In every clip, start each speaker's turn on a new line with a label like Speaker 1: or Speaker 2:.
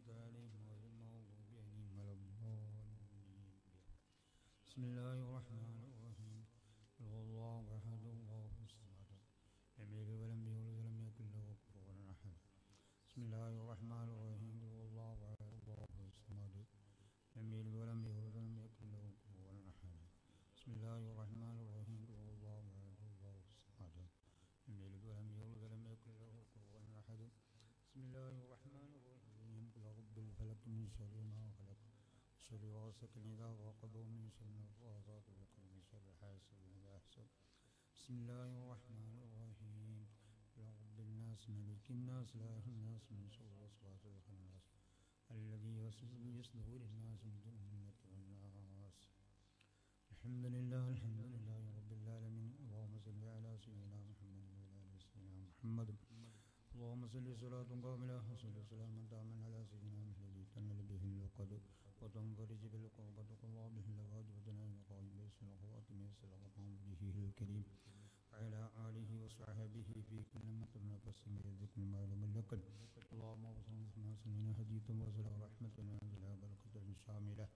Speaker 1: أنعمت عليهم غير المغضوب عليهم ولا الضالين بسم الله الرحمن الرحيم قل هو الله أحد الله الصمد لم يلد ولم يولد ولم يكن له كفوا أحد بسم الله الرحمن الرحيم قل هو الله أحد الله الصمد لم يلد ولم يولد ولم يكن له كفوا أحد بسم الله الرحمن الرحيم قل هو الله أحد الله الصمد لم يلد ولم يولد ولم يكن له كفوا أحد بسم الله الرحمن الرحيم قل رب الفلق من شر ما خلق شر غاسق إذا وقب من شر النفاثات في من شر حاسد إذا حسد بسم الله الرحمن الرحيم قل رب الناس ملك الناس إله الناس من شر وسواس الخناس الذي يوسوس في صدور الناس من جنة والناس الحمد لله الحمد لله رب العالمين اللهم صل على سيدنا محمد وعلى آل سيدنا محمد اللهم صل صلاة كاملة وصل سلاما تاما على سيدنا محمد تنل به اللقد وتنفرج بالقربة قضى به الأواد وتنال مقام بيس الأخوات من سلطان به الكريم وعلى آله وصحبه في كل متن نفس من ذكر معلوم لقد اللهم وصل ما سنين هديت وصل رحمة نازلة بركة شاملة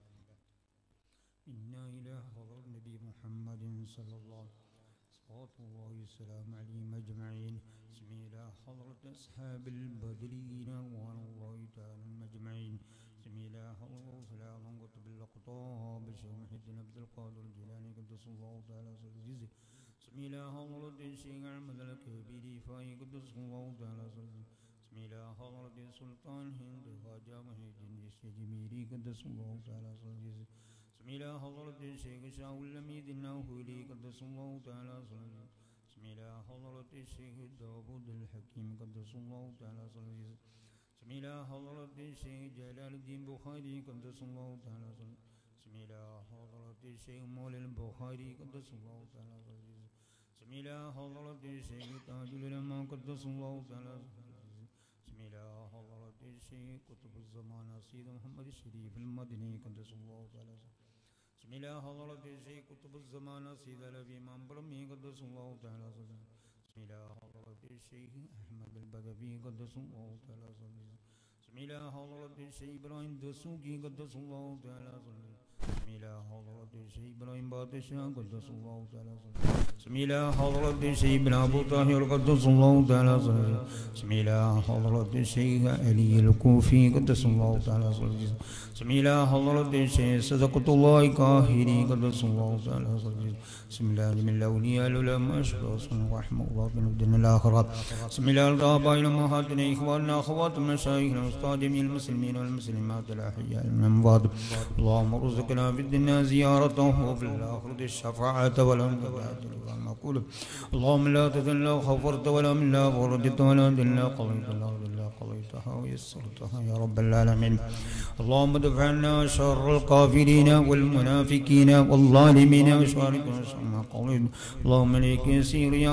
Speaker 1: إنا إلى حضر النبي محمد صلى الله عليه وسلم صلوات الله والسلام عليهم أجمعين بسم الله حضرة أصحاب البدرين وعن الله تعالى أجمعين بسم الله حضرة سلام قطب الأقطاب الشيخ محي الدين عبد القادر الجيلاني قدس الله تعالى سلسل بسم الله حضرة الشيخ أحمد الكبير فاي قدس الله تعالى سلسل بسم الله حضرة سلطان هند خواجة محي الدين الشجميري قدس الله تعالى سلسل بسم الله حضرة الشيخ شاه الأميد الناهولي قدس الله تعالى سلسل بسم الله حضرة الشيخ داود الحكيم قدس الله تعالى سلسل بسم الله حضرة الشيخ جلال الدين بخاري قدس الله تعالى سلسل بسم الله حضرة الشيخ مولى البخاري قدس الله تعالى سلسل بسم الله حضرة الشيخ تاج العلماء قدس الله تعالى سلسل بسم الله حضرة الشيخ قطب الزمان سيد محمد الشريف المدني قدس الله تعالى سلسل بسم الله حضرة الشيخ قطب الزمان سيد الأبي إمام برمي قدس الله تعالى سلسل بسم الله حضرة الشيخ أحمد البدوي قدس الله تعالى سلسل بسم الله حضرة الشيخ إبراهيم دسوقي قدس الله تعالى سلسل بسم الله حضرة الشيخ إبراهيم بادشاه قدس الله تعالى سلسل بسم الله حضرة الشيخ ابن أبو طاهر قدس الله تعالى سلسل بسم الله حضرة الشيخ علي الكوفي قدس الله تعالى سلسل بسم الله حضرة الشيخ صدقة الله كاهري قدس الله تعالى سلسل بسم الله من الأولياء العلماء أشخاص ورحمة الله بن الدين الآخرة بسم الله الآباء والأمهاتنا إخواننا أخواتنا مشايخنا أستاذ من المسلمين والمسلمات الأحياء من الأموات اللهم ارزقنا في الدنيا زيارته وفي الآخرة الشفاعة والأنبياء والمقول اللهم لا تذل لا غفرت ولا من لا فرجت ولا دل لا قضيت لا دل قضيتها ويسرتها يا رب العالمين اللهم ادفع عنا شر الكافرين والمنافقين والظالمين وشاركنا شر ما قضيت اللهم ليك يسير يا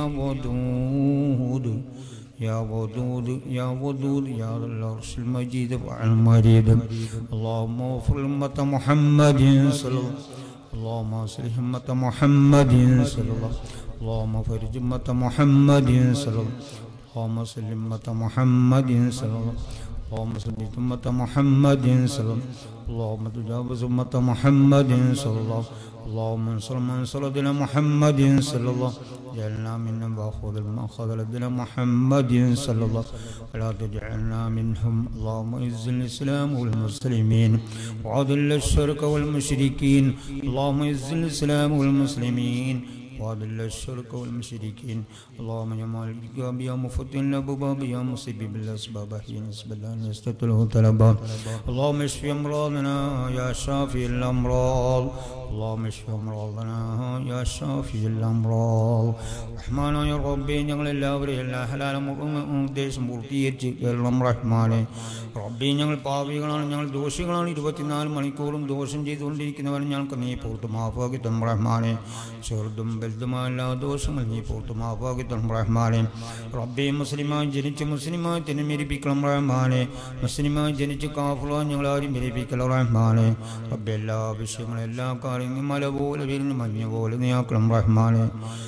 Speaker 1: ودود يا ودود يا ودود يا ذا العرش المجيد وعن المريد اللهم اغفر أمة محمد صلى الله اللهم اصلح أمة محمد صلى الله اللهم فرج أمة محمد صلى الله اللهم صل أمة محمد صلى الله اللهم صل أمة محمد صلى الله اللهم تجاوز أمة محمد صلى الله اللهم انصر من انصر دين محمد صلى الله جعلنا ممن باخذ المأخذ لدين محمد صلى الله ولا تجعلنا منهم اللهم اعز الاسلام والمسلمين وعذل الشرك والمشركين اللهم اعز الاسلام والمسلمين وأذل الشرك والمشركين اللهم يا مالك يا مفتن الأبواب يا مصيب بالأسباب أحيي نسب الله يستطيع طلبا اللهم اشف أمراضنا يا شافي الأمراض اللهم اشف أمراضنا يا شافي الأمراض റഹ്മാനായ റബ്ബെ ഞങ്ങൾ എല്ലാവരെയും എല്ലാ ഹലാലും ഉദ്ദേശം പൂർത്തീകരിച്ച് കേരളം റഹ്മാനെ റബ്ബെ ഞങ്ങൾ പാപികളാണ് ഞങ്ങൾ ദോഷികളാണ് ഇരുപത്തിനാല് മണിക്കൂറും ദോഷം ചെയ്തുകൊണ്ടിരിക്കുന്നവർ ഞങ്ങൾക്ക് നീ പൂർത്ത് മാഫാക്കി തം റഹ്മാനെ ചെറുതും വലുതുമായ എല്ലാ ദോഷങ്ങളും നീ പൂർത്ത് മാഫാക്കി തം റഹ്മാനെ റബ്ബെ മുസ്ലിമായി ജനിച്ച് മുസ്ലിമായി തന്നെ മെരിപ്പിക്കണം റഹ്മാനെ മുസ്ലിമായി ജനിച്ച് കാഫുള ഞങ്ങൾ ആരും മെരിപ്പിക്കണം റഹ്മാനെ റബ്ബെ എല്ലാ വിഷയങ്ങളും എല്ലാ കാര്യങ്ങളും മല പോലെ വരുന്ന മഞ്ഞ പോലെ നീ ആക്കണം റഹ്മാനെ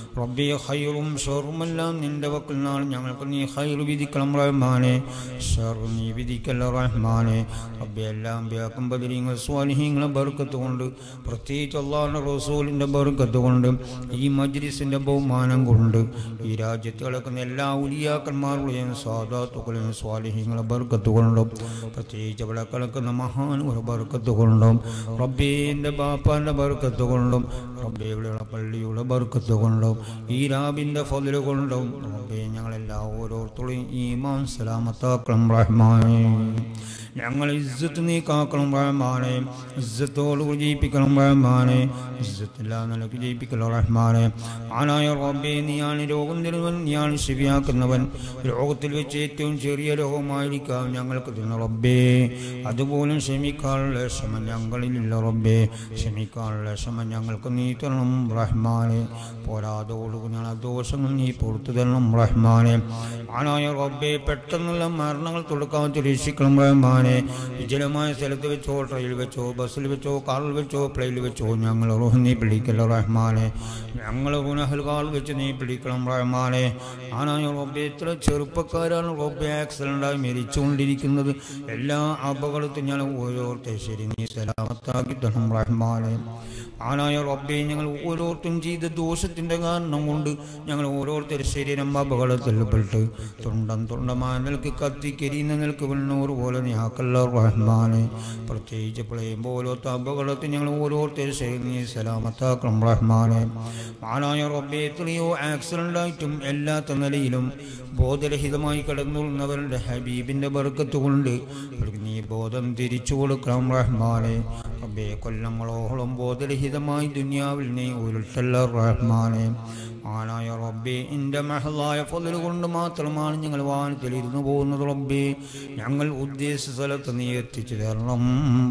Speaker 1: റബ്ബെ ഹൈറും ഷെറുമെല്ലാം നിന്റെ വക്കിൽ നാൾ ഞങ്ങൾക്ക് നീ ഹൈർ വിധിക്കണം റഹ്മാനെ ഷെർ നീ വിധിക്കല്ല റഹ്മാനെ റബ്ബെ എല്ലാം വ്യാക്കും ബദരീങ്ങൾ സ്വാലിഹീങ്ങളെ ബർക്കത്ത് കൊണ്ട് പ്രത്യേകിച്ച് അള്ളാഹുടെ റസൂലിൻ്റെ ബർക്കത്ത് കൊണ്ട് ഈ മജ്ലിസിൻ്റെ ബഹുമാനം കൊണ്ട് ഈ രാജ്യത്ത് കിടക്കുന്ന എല്ലാ ഉലിയാക്കന്മാരുടെയും സാധാത്തുക്കളെയും സ്വാലിഹീങ്ങളെ ബർക്കത്ത് കൊണ്ടും പ്രത്യേകിച്ച് ഇവിടെ കിടക്കുന്ന മഹാനുകളെ ബർക്കത്ത് കൊണ്ടും റബ്ബേൻ്റെ ബാപ്പാൻ്റെ ബർക്കത്ത് കൊണ്ടും റബ്ബേയുടെ പള്ളിയുടെ ബർക്കത്ത് കൊണ്ടും ഈ രാബിൻ്റെ ഫതില് കൊണ്ടും റബ്ബേ ഞങ്ങളെല്ലാ ഓരോരുത്തരെയും ഈമാൻ സലാമത്താക്കണം റഹ്മാനെ ഞങ്ങൾ ഇജ്ജത്ത് നീ കാക്കണം റഹ്മാനെ ഇജ്ജത്തോട് ജയിപ്പിക്കണം റഹ്മാനെ ഇജ്ജത്തില്ലാ നിലക്ക് ജയിപ്പിക്കണം റഹ്മാനെ ആനായ റബ്ബേ നീയാണ് രോഗം തരുവൻ നീയാണ് ശരിയാക്കുന്നവൻ രോഗത്തിൽ വെച്ച് ഏറ്റവും ചെറിയ രോഗമായിരിക്കാം ഞങ്ങൾക്ക് തന്ന റബ്ബേ അതുപോലും ക്ഷമിക്കാനുള്ള ക്ഷമ ഞങ്ങളിലില്ല റബ്ബേ ക്ഷമിക്കാനുള്ള ക്ഷമ ഞങ്ങൾക്ക് നീ തരണം റഹ്മാനെ പോരാതോടുകൂടി ഞങ്ങളെ ദോഷങ്ങൾ നീ പുറത്തു തരണം റഹ്മാനെ ആനായ റബ്ബേ പെട്ടെന്നുള്ള മരണങ്ങൾ തുടക്കാൻ രക്ഷിക്കണം റഹ്മാനെ വിജലമായ സ്ഥലത്ത് വെച്ചോ ട്രെയിനിൽ വെച്ചോ ബസ്സിൽ വെച്ചോ കാറിൽ വെച്ചോ പ്ലെയിനിൽ വെച്ചോ ഞങ്ങൾ റോഹ് നീ പിടിക്കല്ല റഹ്മാനെ ഞങ്ങൾ ഗുണഹൽകാൾ വെച്ച് നീ പിടിക്കണം റഹ്മാനെ ആനായ റബ്ബെ എത്ര ചെറുപ്പക്കാരാണ് റബ്ബെ ആക്സിഡൻ്റായി മരിച്ചുകൊണ്ടിരിക്കുന്നത് എല്ലാ അപകടത്തിൽ ഞാൻ ഓരോരുത്തരും ശരി നീ സലാമത്താക്കി തരണം റഹ്മാനെ ആനായ റബ്ബെ ഞങ്ങൾ ഓരോരുത്തരും ചെയ്ത ദോഷത്തിൻ്റെ കാരണം കൊണ്ട് ഞങ്ങൾ ഓരോരുത്തരുടെ ശരീരം അപകടത്തിൽപ്പെട്ട് തുണ്ടം തുണ്ടമായ നിൽക്ക് കത്തിക്കരിയുന്ന നിൽക്ക് വെണ്ണൂർ പോലെ നീ ആക്കല്ല റഹ്മാനെ പ്രത്യേകിച്ച് പ്ലെയിൻ പോലത്തെ അപകടത്തിൽ ഞങ്ങൾ ഓരോരുത്തരുടെ ശരീരം നീ സലാമത്താക്കണം റഹ്മാനെ ആനായ റബ്ബെ എത്രയോ ആക്സിഡൻ്റ് ആയിട്ടും എല്ലാത്ത നിലയിലും ബോധരഹിതമായി കിടന്നുള്ളവരുടെ ഹബീബിൻ്റെ ബർക്കത്ത് കൊണ്ട് അവർക്ക് നീ ബോധം തിരിച്ചു കൊടുക്കണം റഹ്മാനെ റബ്ബേ കൊല്ലങ്ങളോളം ബോധരഹിതമായി ദുനിയാവിൽ നീ ഉരുട്ടല്ല റഹ്മാനെ ആനായ റബ്ബേ എൻ്റെ മഹലായ ഫതിൽ കൊണ്ട് മാത്രമാണ് ഞങ്ങൾ വാഹനത്തിൽ ഇരുന്നു പോകുന്നത് റബ്ബേ ഞങ്ങൾ ഉദ്ദേശിച്ച സ്ഥലത്ത് നീ എത്തിച്ചു തരണം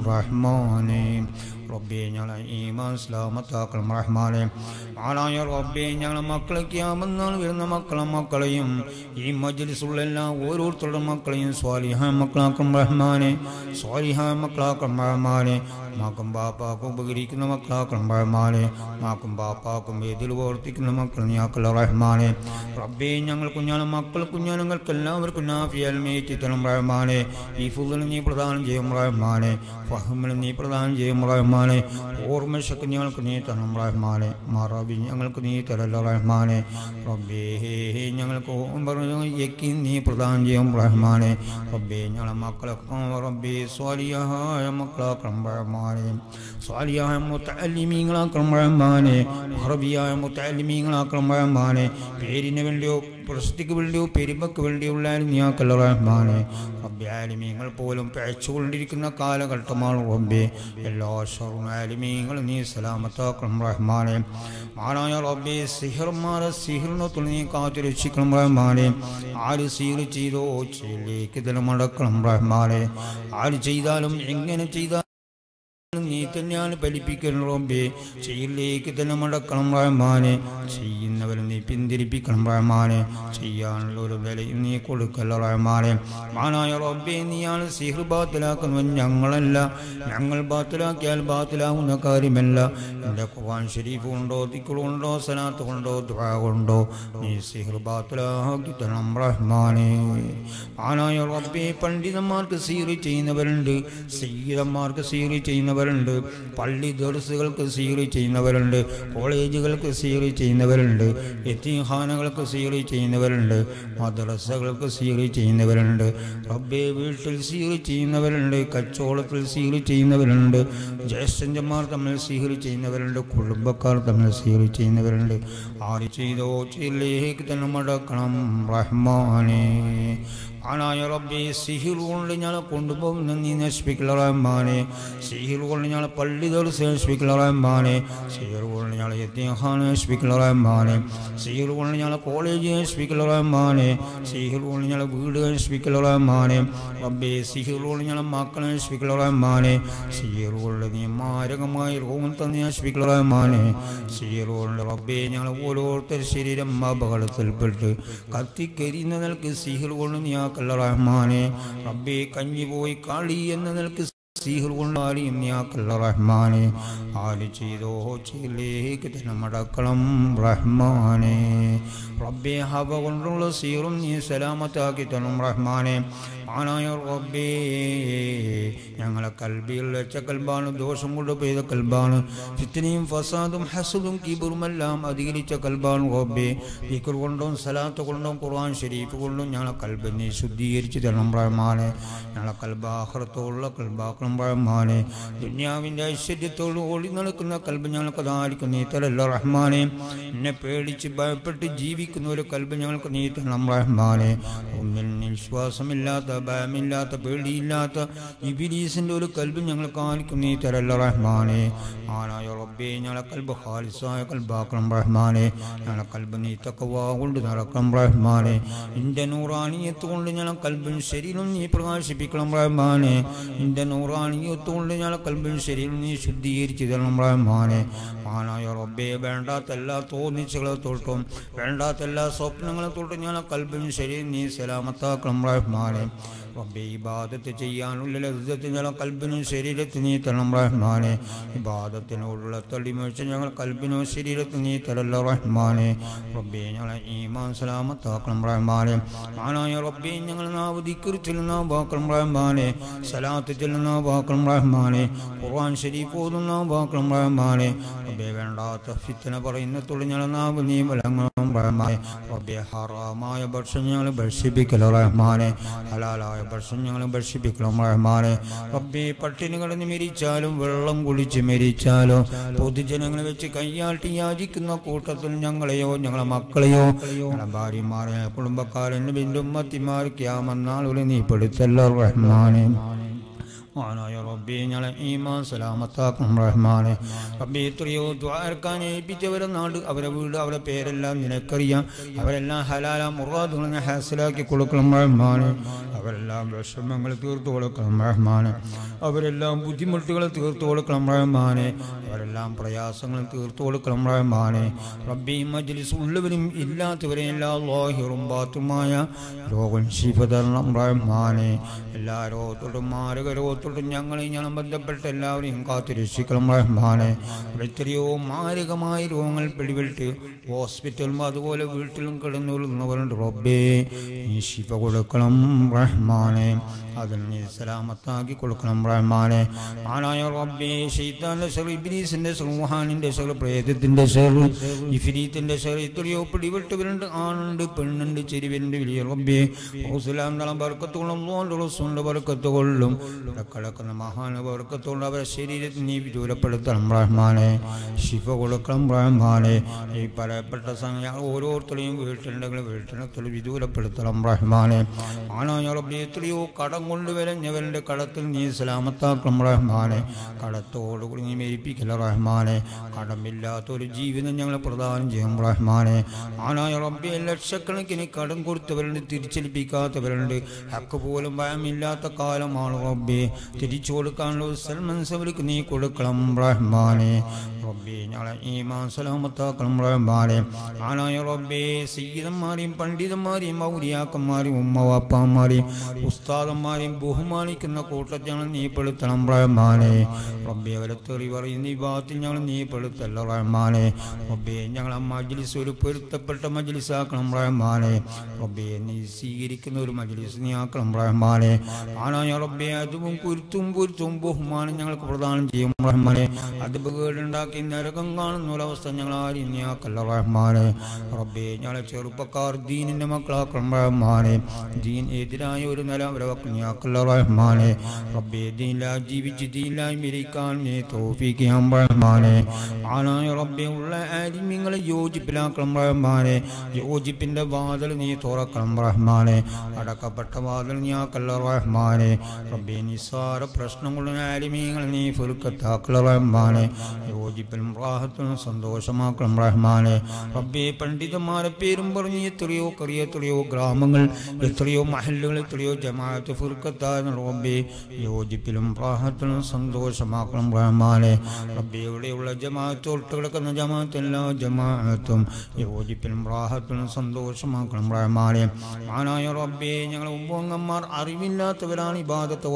Speaker 1: റഹ്മാനെ റബ്ബേ ഞങ്ങളെ ഈമാൻ ഇസ്ലാമത്താക്കണം റഹ്മാനെ ആനായ റബ്ബേ ഞങ്ങളെ മക്കളെ ക്യാമെന്നാണ് വരുന്ന മക്കളെ മക്കളെയും ഈ മജ്ലിസുള്ള എല്ലാ ഓരോരുത്തരുടെ മക്കളെയും സ്വാലിഹായ മക്കളാക്കണം റഹ്മാനെ സ്വാലിഹായ മക്കളാക്കണം റഹ്മാനെ മാക്കും ബാപ്പാക്കും ഉപകരിക്കുന്ന മക്കളാക്കണം റഹ്മാനെ മാക്കും ബാപ്പാക്കും വേദിയിൽ പ്രവർത്തിക്കുന്ന മക്കൾ നീയാക്കല്ല റഹ്മാനെ റബ്ബേ ഞങ്ങൾ കുഞ്ഞാണ് മക്കൾ കുഞ്ഞാനങ്ങൾക്ക് എല്ലാവർക്കും നാഫിയാൽ മേറ്റിത്തണം റഹ്മാനെ ഈ ഫുദിന് നീ പ്രദാനം ചെയ്യും റഹ്മാനെ ഫഹമിന് നീ പ്രദാനം ചെയ്യും റഹ്മാനെ ഓർമ്മശക്ക് ഞങ്ങൾക്ക് നീ തരണം റഹ്മാനെ മറബി ഞങ്ങൾക്ക് നീ തരല്ല റഹ്മാനെ റബ്ബേ ഞങ്ങൾക്ക് യക്കി നീ പ്രദാനം ചെയ്യും റഹ്മാനെ റബ്ബേ ഞങ്ങളെ മക്കളൊക്കെ റബ്ബേ സ്വാലിയായ മക്കളാക്കണം റഹ്മാനെ സ്വാലിയായ മുത്തല്ലിമീങ്ങളാക്കണം റഹ്മാനെ അറബിയായ മുത്തല്ലിമീങ്ങളാക്കണം റഹ്മാനെ പേരിന് വേണ്ടിയോ പ്രശസ്തിക്ക് വേണ്ടിയോ പെരുമക്ക് വേണ്ടിയോ ഉള്ള നീയാക്കല്ല റഹ്മാനെ റബ്ബെ ആലിമീങ്ങൾ പോലും പഴച്ചുകൊണ്ടിരിക്കുന്ന കാലഘട്ടമാണ് റബ്ബെ എല്ലാ ഷറും നീ സലാമത്താക്കണം റഹ്മാനെ മാനായ റബ്ബെ സിഹർമാരെ സിഹിറിനൊത്തു നീ കാത്തു രക്ഷിക്കണം റഹ്മാനെ ആര് സീർ ചെയ്തോ ചെയ്യിലേക്ക് തന്നെ മടക്കണം റഹ്മാനെ ആര് ചെയ്താലും എങ്ങനെ ചെയ്താലും നീ തന്നെയാണ് ഫലിപ്പിക്കണം റബ്ബേ ചെയ്യിലേക്ക് തന്നെ മടക്കണം റഹ്മാനെ ചെയ്യുന്നവരെ നീ പിന്തിരിപ്പിക്കണം റഹ്മാനെ ചെയ്യാനുള്ള ഒരു വിലയും നീ കൊടുക്കല്ല റഹ്മാനെ മാനായ റബ്ബേ നീയാണ് സിഹർ ബാത്തിലാക്കുന്നവൻ ഞങ്ങളല്ല ഞങ്ങൾ ബാത്തിലാക്കിയാൽ ബാത്തിലാവുന്ന കാര്യമല്ല എൻ്റെ ഖുർആൻ ഷരീഫ് കൊണ്ടോ ദിക്കുകളുണ്ടോ സലാത്ത് കൊണ്ടോ ദുആ കൊണ്ടോ നീ സിഹർ ബാത്തിലാക്കി തരണം റഹ്മാനെ മാനായ റബ്ബേ പണ്ഡിതന്മാർക്ക് സീറ് ചെയ്യുന്നവരുണ്ട് സീതന്മാർക്ക് സീറ് ചെയ്യുന്നവരുണ്ട് പള്ളി ദർസുകൾക്ക് സീറ് ചെയ്യുന്നവരുണ്ട് കോളേജുകൾക്ക് സീറ് ചെയ്യുന്നവരുണ്ട് എത്തിഹാനകൾക്ക് സീറ് ചെയ്യുന്നവരുണ്ട് മദ്രസകൾക്ക് സീറ് ചെയ്യുന്നവരുണ്ട് റബ്ബെ വീട്ടിൽ സീറ് ചെയ്യുന്നവരുണ്ട് കച്ചവടത്തിൽ സീറ് ചെയ്യുന്നവരുണ്ട് ജ്യേഷ്ഠന്മാർ തമ്മിൽ സീറ് ചെയ്യുന്നവരുണ്ട് കുടുംബക്കാർ തമ്മിൽ സീറ് ചെയ്യുന്നവരുണ്ട് ആര് ചെയ്തോ ചെയ്യിലേക്ക് തന്നെ മടക്കണം റഹ്മാനെ ആനായ റബ്ബെ സിഹിർ കൊണ്ട് ഞങ്ങളെ കൊണ്ടുപോകുന്ന നീ നശിപ്പിക്കല റഹ്മാനെ സിഹിർ കൊണ്ട് ഞങ്ങളെ പള്ളി ദർസ് നശിപ്പിക്കല റഹ്മാനെ സിഹിർ കൊണ്ട് ഞങ്ങളെ എത്തിഹാൻ നശിപ്പിക്കല റഹ്മാനെ സിഹിർ കൊണ്ട് ഞങ്ങളെ കോളേജ് നശിപ്പിക്കല റഹ്മാനെ സിഹിർ കൊണ്ട് ഞങ്ങളെ വീട് നശിപ്പിക്കല റഹ്മാനെ റബ്ബെ സിഹിർ കൊണ്ട് ഞങ്ങളെ മക്കളെ നശിപ്പിക്കല റഹ്മാനെ സിഹിർ കൊണ്ട് നീ മാരകമായി രോഗം തന്നെ നശിപ്പിക്കല റഹ്മാനെ സിഹിർ കൊണ്ട് റബ്ബെ ഞങ്ങൾ ഓരോരുത്തർ ശരീരം അപകടത്തിൽപ്പെട്ട് കത്തിക്കരിയുന്ന നിലക്ക് സിഹിർ കൊണ്ട് നീ ആക്കല്ല റഹ്മാനെ റബ്ബെ കഞ്ഞി പോയി കളി എന്ന നിലക്ക് സീഹർ കൊണ്ടാലിയും നീയാക്കല്ല റഹ്മാനെ ആല് ചെയ്തോ ചെയ്യിലേക്ക് തന്നെ മടക്കണം റഹ്മാനെ റബ്ബെ ഹവ കൊണ്ടുള്ള സീറും നീ സലാമത്താക്കി തരണം റഹ്മാനെ ആനായ റബ്ബേ ഞങ്ങളെ കൽബിയിൽ വെച്ച കൽബാണ് ദോഷം കൊണ്ട് പെയ്ത കൽബാണ് ഫിത്തിനെയും ഫസാദും ഹസദും കീബറുമെല്ലാം അധികരിച്ച കൽബാണ് റബ്ബേ ദിക്കർ കൊണ്ടും സലാത്ത് കൊണ്ടും ഖുർആൻ ഷരീഫ് കൊണ്ടും ഞങ്ങളെ കൽബിനെ ശുദ്ധീകരിച്ച് തരണം റഹ്മാനെ ഞങ്ങളെ കൽബാഹ്റത്തോടുള്ള കൽബാക്കണം റഹ്മാനെ ദുന്യാവിൻ്റെ ഐശ്വര്യത്തോട് ഓടി നടക്കുന്ന കൽബ് ഞങ്ങൾക്ക് അതായിരിക്കും നീ തരല്ല റഹ്മാനെ എന്നെ പേടിച്ച് ഭയപ്പെട്ട് ജീവിക്കുന്ന ഒരു കൽബ് ഞങ്ങൾക്ക് നീ തരണം റഹ്മാനെ ഒന്നിൽ വിശ്വാസമില്ലാത്ത ഭയമില്ലാത്ത പേടിയില്ലാത്ത ഇബിലീസിൻ്റെ ഒരു കൽബ് ഞങ്ങൾക്ക് ആയിരിക്കും നീ തരല്ല റഹ്മാനെ ആനായ റബ്ബേ ഞങ്ങളെ കൽബ് ഖാലിസായ കൽബാക്കണം റഹ്മാനെ ഞങ്ങളെ കൽബ് നീ തക്കവാ കൊണ്ട് നടക്കണം റഹ്മാനെ നിന്റെ നൂറാണിയത്ത് കൊണ്ട് ഞങ്ങളെ കൽബും ശരീരം നീ പ്രകാശിപ്പിക്കണം റഹ്മാനെ നിന്റെ നൂറാണിയത്ത് കൊണ്ട് ഞങ്ങളെ കൽബും ശരീരം നീ ശുദ്ധീകരിച്ച് തരണം റഹ്മാനെ ആനായ റബ്ബേ വേണ്ടാത്ത എല്ലാ തോന്നിച്ചുകളെ തൊട്ടും വേണ്ടാത്ത എല്ലാ സ്വപ്നങ്ങളെ തൊട്ടും ഞങ്ങളെ കൽബും ശരീരം നീ സലാമത്താക്കണം റഹ്മാനെ റബ്ബെ ഇബാദത്ത് ചെയ്യാനുള്ള ലജ്ജത്ത് ഞങ്ങളെ കൽബിനും ശരീരത്തിന് നീ തരണം റഹ്മാനെ ഇബാദത്തിനോടുള്ള തളിമേഴ്ച ഞങ്ങൾ കൽബിനോ ശരീരത്തിന് നീ തരല്ല റഹ്മാനെ റബ്ബെ ഞങ്ങളെ ഈമാൻ സലാമത്താക്കണം റഹ്മാനെ ആനായ റബ്ബെ ഞങ്ങൾ നാവ് ദിക്കറി ചെല്ലുന്ന വാക്കണം റഹ്മാനെ സലാത്ത് ചെല്ലുന്ന വാക്കണം റഹ്മാനെ ഖുർആൻ ഷരീഫ് ഓതുന്ന വാക്കണം റഹ്മാനെ റബ്ബെ വേണ്ടാത്ത ഫിത്തന പറയുന്ന തുള്ളിഞ്ഞള നാവ് നീ വിളങ്ങണം റഹ്മാനെ റബ്ബെ ഹറാമായ ഭക്ഷണം ഞങ്ങൾ ഭക്ഷിപ്പിക്കല റഹ്മാനെ ഹലാലായ ഭക്ഷണം ഞങ്ങൾ ഭക്ഷിപ്പിക്കണം റഹ്മാനെ റബ്ബെ പട്ടിണി കിടന്ന് മരിച്ചാലും വെള്ളം കുളിച്ച് മരിച്ചാലോ പൊതുജനങ്ങളെ വെച്ച് കയ്യാട്ടി യാചിക്കുന്ന കൂട്ടത്തിൽ ഞങ്ങളെയോ ഞങ്ങളെ മക്കളെയോ ഞങ്ങളെ ഭാര്യമാരെ കുടുംബക്കാരൻ ബിന്ദുമ്മത്തിമാർ ക്യാമെന്നാളുകളെ നീ പെടുത്തല്ല റഹ്മാനെ മഹാനായ റബ്ബി ഞങ്ങളെ ഈമാൻ സലാമത്താക്കും റഹ്മാനെ റബ്ബി എത്രയോ ദ്വാരക്കാൻ ഏൽപ്പിച്ചവരെ നാട് അവരെ വീട് അവരെ പേരെല്ലാം നിനക്കറിയാം അവരെല്ലാം ഹലാല മുറാദുകളെ ഹാസിലാക്കി കൊടുക്കണം റഹ്മാനെ അവരെല്ലാം വിഷമങ്ങൾ തീർത്തു കൊടുക്കണം റഹ്മാനെ അവരെല്ലാം ബുദ്ധിമുട്ടുകൾ തീർത്തു കൊടുക്കണം റഹ്മാനെ അവരെല്ലാം പ്രയാസങ്ങൾ തീർത്തു കൊടുക്കണം റഹ്മാനെ റബ്ബി മജ്ലിസ് ഉള്ളവരും ഇല്ലാത്തവരെയും എല്ലാ ലോഹിറും ബാത്തുമായ രോഗം ശിഫ തരണം റഹ്മാനെ എല്ലാ രോഗത്തോടും മാരക രോഗത്തോടും ഞങ്ങളെ ഞങ്ങളും ബന്ധപ്പെട്ട എല്ലാവരെയും കാത്തു രക്ഷിക്കണം റഹ്മാനെ എത്രയോ മാരകമായ രോഗങ്ങൾ പിടിപെട്ട് ഹോസ്പിറ്റലും അതുപോലെ വീട്ടിലും കിടന്നുകൊള്ളുന്നവരുണ്ട് റബ്ബേ നീ ശിഫ കൊടുക്കണം റഹ്മാനെ അതിൽ നീ സലാമത്താക്കി കൊടുക്കണം റഹ്മാനെ ആനായ റബ്ബേ ഷെയ്ത്താന്റെ ഷെർ ഇബ്ലീസിന്റെ ഷെർ വുഹാനിന്റെ ഷെർ പ്രേതത്തിന്റെ ഷെർ ഇഫിരീത്തിന്റെ ഷെർ എത്രയോ പിടിപെട്ടവരുണ്ട് ആണുണ്ട് പെണ്ണുണ്ട് ചെരുവിന്റെ വലിയ റബ്ബേ റസൂലാം തളം ബർക്കത്തുകൊള്ളും റസൂലിന്റെ ബർക്കത്ത് കൊള്ളും ഇവിടെ കിടക്കുന്ന മഹാന ബർക്കത്തുകൊണ്ട് അവരെ ശരീരത്തിൽ നീ വിദൂരപ്പെടുത്തണം റഹ്മാനെ ശിഫ കൊടുക്കണം റഹ്മാനെ ഈ പറയപ്പെട്ട സമയം ഓരോരുത്തരെയും വീട്ടിലുണ്ടെങ്കിൽ വീട്ടിനത്തിൽ വിദൂരപ്പെടുത്തണം റഹ്മാനെ ആനായ റബ്ബേ എത്രയോ കടം കൊണ്ട് വിലഞ്ഞവരുടെ കടത്തിൽ നീ സലാമത്താക്കണം റഹ്മാനെ കടത്തോടുകൂടി നീ മേരിപ്പിക്കല റഹ്മാനെ കടമില്ലാത്ത ഒരു ജീവിതം ഞങ്ങൾ പ്രദാനം ചെയ്യും റഹ്മാനെ ആനായ റബ്ബെ ലക്ഷക്കണക്കിന് കടം കൊടുത്തവരുണ്ട് തിരിച്ചേൽപ്പിക്കാത്തവരുണ്ട് ഹക്ക് പോലും ഭയമില്ലാത്ത കാലമാണ് റബ്ബെ തിരിച്ചു കൊടുക്കാനുള്ള ഒരു സൽമൻസവർക്ക് നീ കൊടുക്കണം റഹ്മാനെ റബ്ബെ ഞങ്ങളെ ഈമാൻ സലാമത്താക്കണം റഹ്മാനെ ആനായ റബ്ബെ സയ്യിദന്മാരെയും പണ്ഡിതന്മാരെയും ഔലിയാക്കന്മാരെയും ഉമ്മവാപ്പാന്മാരെയും ഉസ്താദന്മാരെയും ബഹുമാനിക്കുന്ന കൂട്ടത്തിൽ ഞങ്ങൾ നീ പെടുത്തണം റഹ്മാനെ റബ്ബെ അവരെ തെറി പറയുന്ന ഈ ഭാഗത്തിൽ ഞങ്ങൾ നീ പെടുത്തല്ല റഹ്മാനെ റബ്ബെ ഞങ്ങളെ മജ്ലിസ് ഒരു പൊരുത്തപ്പെട്ട മജ്ലിസാക്കണം റഹ്മാനെ റബ്ബെ നീ സ്വീകരിക്കുന്ന ഒരു മജ്ലിസ് നീ ആക്കണം റഹ്മാനെ ആനായ റബ്ബെ അതും കുരുത്തും പൊരുത്തും ബഹുമാനം ഞങ്ങൾക്ക് പ്രദാനം ചെയ്യും റഹ്മാനെ അത് കേടുണ്ടാക്കി നരകം കാണുന്ന ഒരവസ്ഥ ഞങ്ങൾ ആരും നീ ആക്കല്ല റഹ്മാനെ റബ്ബെ ഞങ്ങളെ ചെറുപ്പക്കാർ ദീനിന്റെ മക്കളാക്കണം റഹ്മാനെ ദീൻ എതിരായ ഒരു നില അവരെ നീ ആക്കല്ല റഹ്മാനെ റബ്ബെ ദീനിലാ ജീവിച്ച് ദീനിലായി മരിക്കാൻ നീ തോഫിക്കാം റഹ്മാനെ ആനായ റബ്ബെ ഉള്ള ആലിമ്യങ്ങളെ യോജിപ്പിലാക്കണം റഹ്മാനെ യോജിപ്പിന്റെ വാതിൽ നീ തുറക്കണം റഹ്മാനെ അടക്കപ്പെട്ട വാതിൽ നീ ആക്കല്ല റഹ്മാനെ റബ്ബെ നിസ്സാര പ്രശ്നങ്ങളുള്ള ആലിമീങ്ങൾ നീ ഫുൽക്കത്താക്കല റഹ്മാനെ യോജിപ്പിലും റാഹത്തിനും സന്തോഷമാക്കണം റഹ്മാനെ റബ്ബെ പണ്ഡിതന്മാരെ പേരും പറഞ്ഞ് എത്രയോ കറിയ എത്രയോ ഗ്രാമങ്ങൾ എത്രയോ മഹല്ലുകൾ എത്രയോ ജമാഅത്ത് ഫുർക്കത്തായ റബ്ബെ യോജിപ്പിലും റാഹത്തിലും സന്തോഷമാക്കണം റഹ്മാനെ റബ്ബെ ഇവിടെയുള്ള ജമാഅത്ത് ഒട്ട് കിടക്കുന്ന ജമാഅത്ത് എല്ലാ ജമാഅത്തും യോജിപ്പിലും റാഹത്തിലും സന്തോഷമാക്കണം റഹ്മാനെ ആനായ റബ്ബെ ഞങ്ങളെ ഉമ്പങ്ങന്മാർ അറിവില്ലാത്തവരാണ് ഇബാദത്ത് കുറഞ്ഞവരാണ്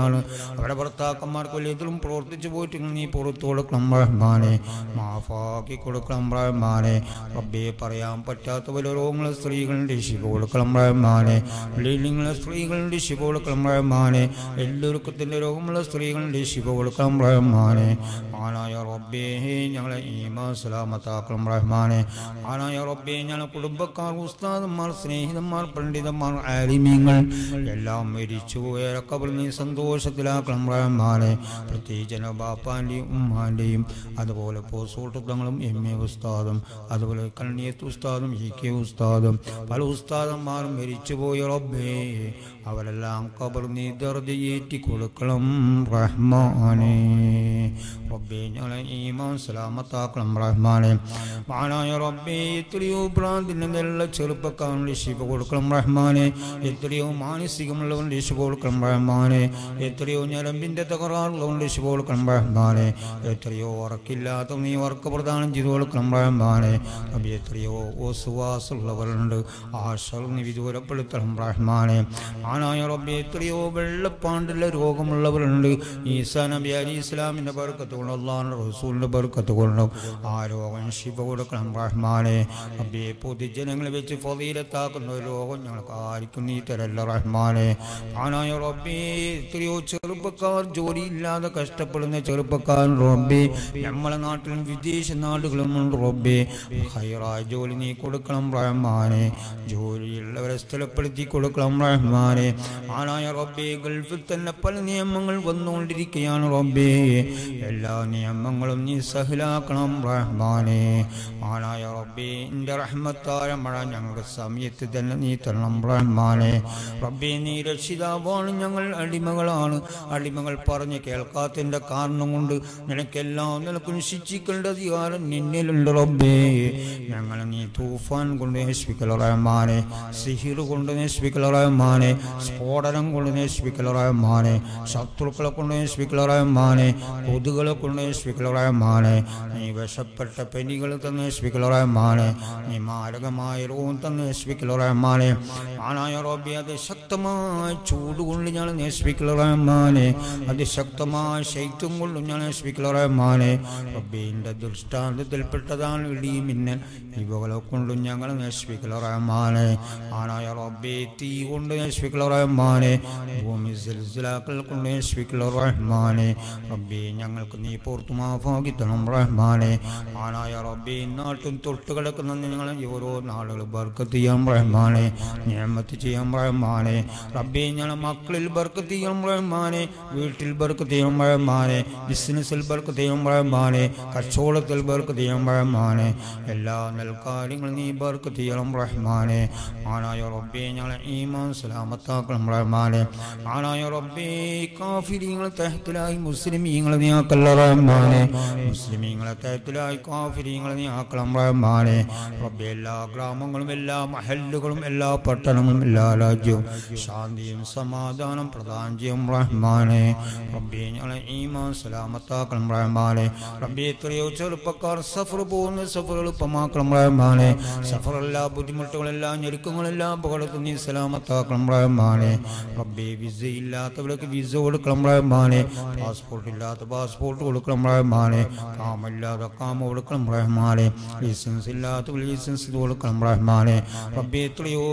Speaker 1: കഴിഞ്ഞവരാണ് അവരുടെ ഭർത്താക്കന്മാർക്ക് വലിയതിലും പ്രവർത്തിച്ചു പോയിട്ട് നീ പുറത്തു കൊടുക്കണം റഹ്മാനെ മാഫാക്കി കൊടുക്കണം റഹ്മാനെ റബ്ബെ പറയാൻ പറ്റാത്ത പല രോഗങ്ങളെ സ്ത്രീകളുടെ ശിവ കൊടുക്കണം റഹ്മാനെ ബ്ലീഡിങ്ങളെ സ്ത്രീകളുടെ ശിവ കൊടുക്കണം റഹ്മാനെ എല്ലൊരുക്കത്തിൻ്റെ രോഗമുള്ള സ്ത്രീകളുടെ ശിവ കൊടുക്കണം റഹ്മാനെ ആനായ റബ്ബേ ഞങ്ങളെ ഈമാ സലാമത്താക്കണം റഹ്മാനെ ആനായ റബ്ബേ ഞങ്ങളെ കുടുംബക്കാർ ഉസ്താദന്മാർ സ്നേഹിതന്മാർ പണ്ഡിതന്മാർ ആലിമീങ്ങൾ എല്ലാം മരിച്ചുപോയ കബർ നീ സന്തോഷത്തിലാക്കണം റഹ്മാനെ പ്രത്യേകിച്ച് എൻ്റെ ബാപ്പാൻ്റെയും ഉമ്മാൻ്റെയും അതുപോലെ പോസോട്ടങ്ങളും എം എ ഉസ്താദും അതുപോലെ കണ്ണിയത്ത് ഉസ്താദും ഇ കെ ഉസ്താദും പല ഉസ്താദന്മാരും മരിച്ചുപോയ റബ്ബേ അവരെല്ലാം കബർ നീ ദർജയേറ്റി കൊടുക്കണം റഹ്മാനെ റബ്ബേ ഞങ്ങളെ ഈമാൻ സലാമത്താക്കണം റഹ്മാനെ മാനായ റബ്ബേ എത്രയോ ഭ്രാന്തിന് നല്ല ചെറുപ്പക്കാരൻ്റെ ശിവ കൊടുക്കണം റഹ്മാനെ എത്രയോ മാനസികമുള്ളവരുടെ ശിവ കൊടുക്കണം റഹ്മാനെ എത്രയോ ഞരമ്പിൻ്റെ തകരാറുള്ളവരുടെ ശിവ കൊടുക്കണം റഹ്മാനെ എത്രയോ ഉറക്കില്ലാത്ത നീ ഉറക്ക പ്രദാനം ചെയ്തു കൊടുക്കണം റഹ്മാനെ റബ്ബേ എത്രയോ ഓസുവാസമുള്ളവരുണ്ട് ആശകൾ നീ വിദൂരപ്പെടുത്തണം റഹ്മാനെ ആനായ റബ്ബെ എത്രയോ വെള്ളപ്പാണ്ടുള്ള രോഗമുള്ളവരുണ്ട് ഈസാ നബി അലി ഇസ്ലാമിൻ്റെ ബർക്കത്ത് കൊണ്ട് അള്ളാഹുൻ്റെ റസൂലിൻ്റെ ബർക്കത്ത് കൊണ്ടും ആ രോഗം ശിവ കൊടുക്കണം റഹ്മാനെ റബ്ബെ പൊതുജനങ്ങളെ വെച്ച് ഫതീലത്താക്കുന്ന ഒരു രോഗം ഞങ്ങൾക്ക് ആർക്കും നീ തരല്ല റഹ്മാനെ ആനായ റബ്ബെ എത്രയോ ചെറുപ്പക്കാർ ജോലിയില്ലാതെ കഷ്ടപ്പെടുന്ന ചെറുപ്പക്കാർ റബ്ബെ നമ്മളെ നാട്ടിലും വിദേശ നാടുകളും ഉണ്ട് റബ്ബെ ഹൈറായ ജോലി നീ കൊടുക്കണം റഹ്മാനെ ജോലിയുള്ളവരെ സ്ഥലപ്പെടുത്തി കൊടുക്കണം റഹ്മാനെ ആനായ റബ്ബെ ഗൾഫിൽ തന്നെ പല നിയമങ്ങൾ വന്നുകൊണ്ടിരിക്കുകയാണ് റബ്ബെ എല്ലാ നിയമങ്ങളും നീ സഹിലാക്കണം റഹ്മാനെ ആനായ റബ്ബെ എൻ്റെ റഹ്മത്തായ മഴ ഞങ്ങളുടെ സമയത്ത് തന്നെ നീ തരണം റഹ്മാനെ റബ്ബെ നീ രക്ഷിതാവാണ് ഞങ്ങൾ അടിമകളാണ് അടിമകൾ പറഞ്ഞ് കേൾക്കാത്തതിൻ്റെ കാരണം കൊണ്ട് നിനക്കെല്ലാം നിനക്കും ശിക്ഷിക്കേണ്ട അധികാരം നിന്നിലുണ്ട് റബ്ബേ ഞങ്ങൾ നീ തൂഫാൻ കൊണ്ട് നശിപ്പിക്കൽ റഹ്മാനെ സിഹിർ കൊണ്ട് നശിപ്പിക്കൽ റഹ്മാനെ സ്ഫോടനം കൊണ്ട് നശിപ്പിക്കൽ റഹ്മാനെ ശത്രുക്കളെ കൊണ്ട് നശിപ്പിക്കൽ റഹ്മാനെ കൊതുകളെ കൊണ്ട് നശിപ്പിക്കൽ റഹ്മാനെ നീ വിഷപ്പെട്ട പെനികൾ തന്നെ നശിപ്പിക്കൽ റഹ്മാനെ നീ മാരകമായ രോഗം തന്നെ നശിപ്പിക്കൽ റഹ്മാനെ ആനായ റബ്ബി അത് ശക്തമായ ചൂട് കൊണ്ട് ഞാൻ നശിപ്പിക്കൽ റഹ്മാനെ അതിശക്തമായ ശൈത്യം കൊണ്ട് ഞാൻ നശിപ്പിക്കൽ റഹ്മാനെ റബ്ബിൻ്റെ ദൃഷ്ടാന്തത്തിൽപ്പെട്ടതാണ് ഇടി മിന്നൽ ഇവകളെ കൊണ്ടും ഞങ്ങൾ നശിപ്പിക്കൽ റഹ്മാനെ ആനായ റബ്ബെ തീ കൊണ്ട് നശിപ്പിക്കൽ റഹ്മാനെ ഭൂമി സിൽസിലാക്കൾ കൊണ്ട് നശിപ്പിക്കൽ റഹ്മാനെ റബ്ബെ ഞങ്ങൾക്ക് നീ പുറത്തു മാഫാക്കി തണം റഹ്മാനെ ആനായ റബ്ബെ നാട്ടും തൊട്ട് കിടക്കുന്ന ഞങ്ങളെ ഓരോ നാളുകൾ ബർക്കത്ത് ചെയ്യാൻ റഹ്മാനെ നിയമത്ത് ചെയ്യാൻ റഹ്മാനെ റബ്ബെ ഞങ്ങളെ മക്കളിൽ ബർക്കത്ത് ചെയ്യാൻ റഹ്മാനെ വീട്ടിൽ ബർക്കത്ത് ചെയ്യാൻ റഹ്മാനെ ബിസിനസ്സിൽ ബർക്കത്ത് ചെയ്യാൻ റഹ്മാനെ കച്ചവടത്തിൽ ബർക്കത്ത് ചെയ്യാൻ റഹ്മാനെ എല്ലാ നൽകാര്യങ്ങളും നീ ബർക്കത്ത് ചെയ്യണം റഹ്മാനെ ആനായ റബ്ബെ ഞങ്ങളെ ഈമാൻ സലാമത്താക്കണം റഹ്മാനെ ആനായ റബ്ബെ കാഫിരിങ്ങളെ തഹത്തിലായി മുസ്ലിമീങ്ങളെ നീ ആക്കല്ല റഹ്മാനെ മുസ്ലിമീങ്ങളെ തഹത്തിലായി കാഫിരിങ്ങളെ നീ ആക്കണം റഹ്മാനെ റബ്ബെ എല്ലാ ഗ്രാമങ്ങളും എല്ലാ മഹല്ലുകളും എല്ലാ പട്ടണങ്ങളും എല്ലാ രാജ്യവും ശാന്തിയും സമാധാനം പ്രദാനം ചെയ്യും റഹ്മാനെ റബ്ബെ ഞങ്ങളെ ഈമാൻ സലാമത്താക്കണം റഹ്മാനെ റബ്ബെ എത്രയോ ചെറുപ്പക്കാർ സഫർ പോകുന്ന സഫർ എളുപ്പമാക്കണം റഹ്മാനെ സഫർ എല്ലാ ബുദ്ധിമുട്ടുകളെല്ലാം ഞെരുക്കങ്ങളെല്ലാം അപകടത്തിൽ നീ സലാമത്താക്കണം റഹ്മാനെ റബ്ബെ വിസ ഇല്ലാത്തവർക്ക് വിസ കൊടുക്കണം റഹ്മാനെ പാസ്പോർട്ട് ഇല്ലാത്ത പാസ്പോർട്ട് കൊടുക്കണം റഹ്മാനെ കാമില്ലാതെ കാമ കൊടുക്കണം റഹ്മാനെ ലൈസൻസ് ഇല്ലാത്ത ലൈസൻസ് കൊടുക്കണം റഹ്മാനെ റബ്ബെ എത്രയോ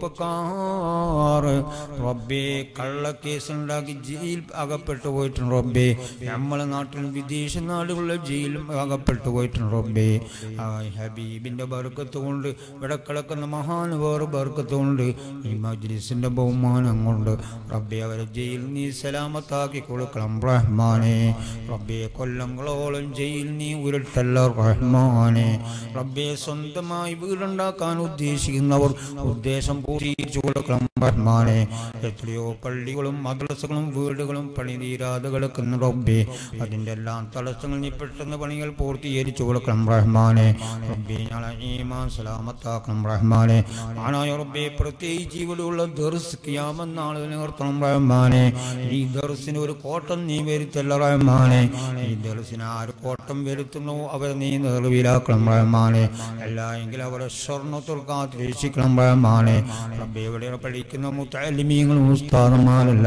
Speaker 1: ചെറുപ്പക്കാർ റബ്ബെ കള്ളക്കേസ് ഉണ്ടാക്കി ജയിൽ അകപ്പെട്ടു പോയിട്ടുണ്ട് റബ്ബെ നമ്മളെ നാട്ടിലും വിദേശ നാടുകളിലെ ജയിലും അകപ്പെട്ടു പോയിട്ടുണ്ട് റബ്ബെ ആ ഹബീബിന്റെ ബർക്കത്ത് കൊണ്ട് ഇവിടെ കിടക്കുന്ന മഹാനുഭാവർ ബർക്കത്ത് കൊണ്ട് ഈ മജ്ലിസിന്റെ ബഹുമാനം കൊണ്ട് റബ്ബെ അവരെ ജയിൽ നീ സലാമത്താക്കി കൊടുക്കണം റഹ്മാനെ റബ്ബെ കൊല്ലങ്ങളോളം ജയിൽ നീ ഉരുട്ടല്ല റഹ്മാനെ റബ്ബെ സ്വന്തമായി വീടുണ്ടാക്കാൻ ഉദ്ദേശിക്കുന്നവർ ഉദ്ദേശം പൂർത്തീകരിച്ചു കൊടുക്കണം റഹ്മാനെ എത്രയോ പള്ളികളും മദ്രസകളും വീടുകളും പണി തീരാതെ കിടക്കുന്ന റബ്ബെ അതിൻ്റെ എല്ലാം തടസ്സങ്ങൾ നീ പെട്ടെന്ന് പണികൾ പൂർത്തീകരിച്ചു കൊടുക്കണം റഹ്മാനെ റബ്ബെ ഞങ്ങളെ ഈമാൻ സലാമത്താക്കണം റഹ്മാനെ ആനായ റബ്ബെ പ്രത്യേകിച്ച് ഇവിടെയുള്ള ദർസ് കിയാമെന്നാണ് നിർത്തണം റഹ്മാനെ ഈ ദർസിന് ഒരു കോട്ടം നീ വരുത്തല്ല റഹ്മാനെ ഈ ദർസിന് ആര് കോട്ടം വരുത്തുന്നു അവരെ നീ നിർവിലാക്കണം റഹ്മാനെ അല്ല എങ്കിൽ അവരെ സ്വർണ്ണത്തിൽ കാത്തിരക്ഷിക്കണം റഹ്മാനെ റബ്ബെ ഇവിടെ പഠിക്കുന്ന മുത്തലിമീങ്ങളും ഉസ്താദന്മാരെല്ലാം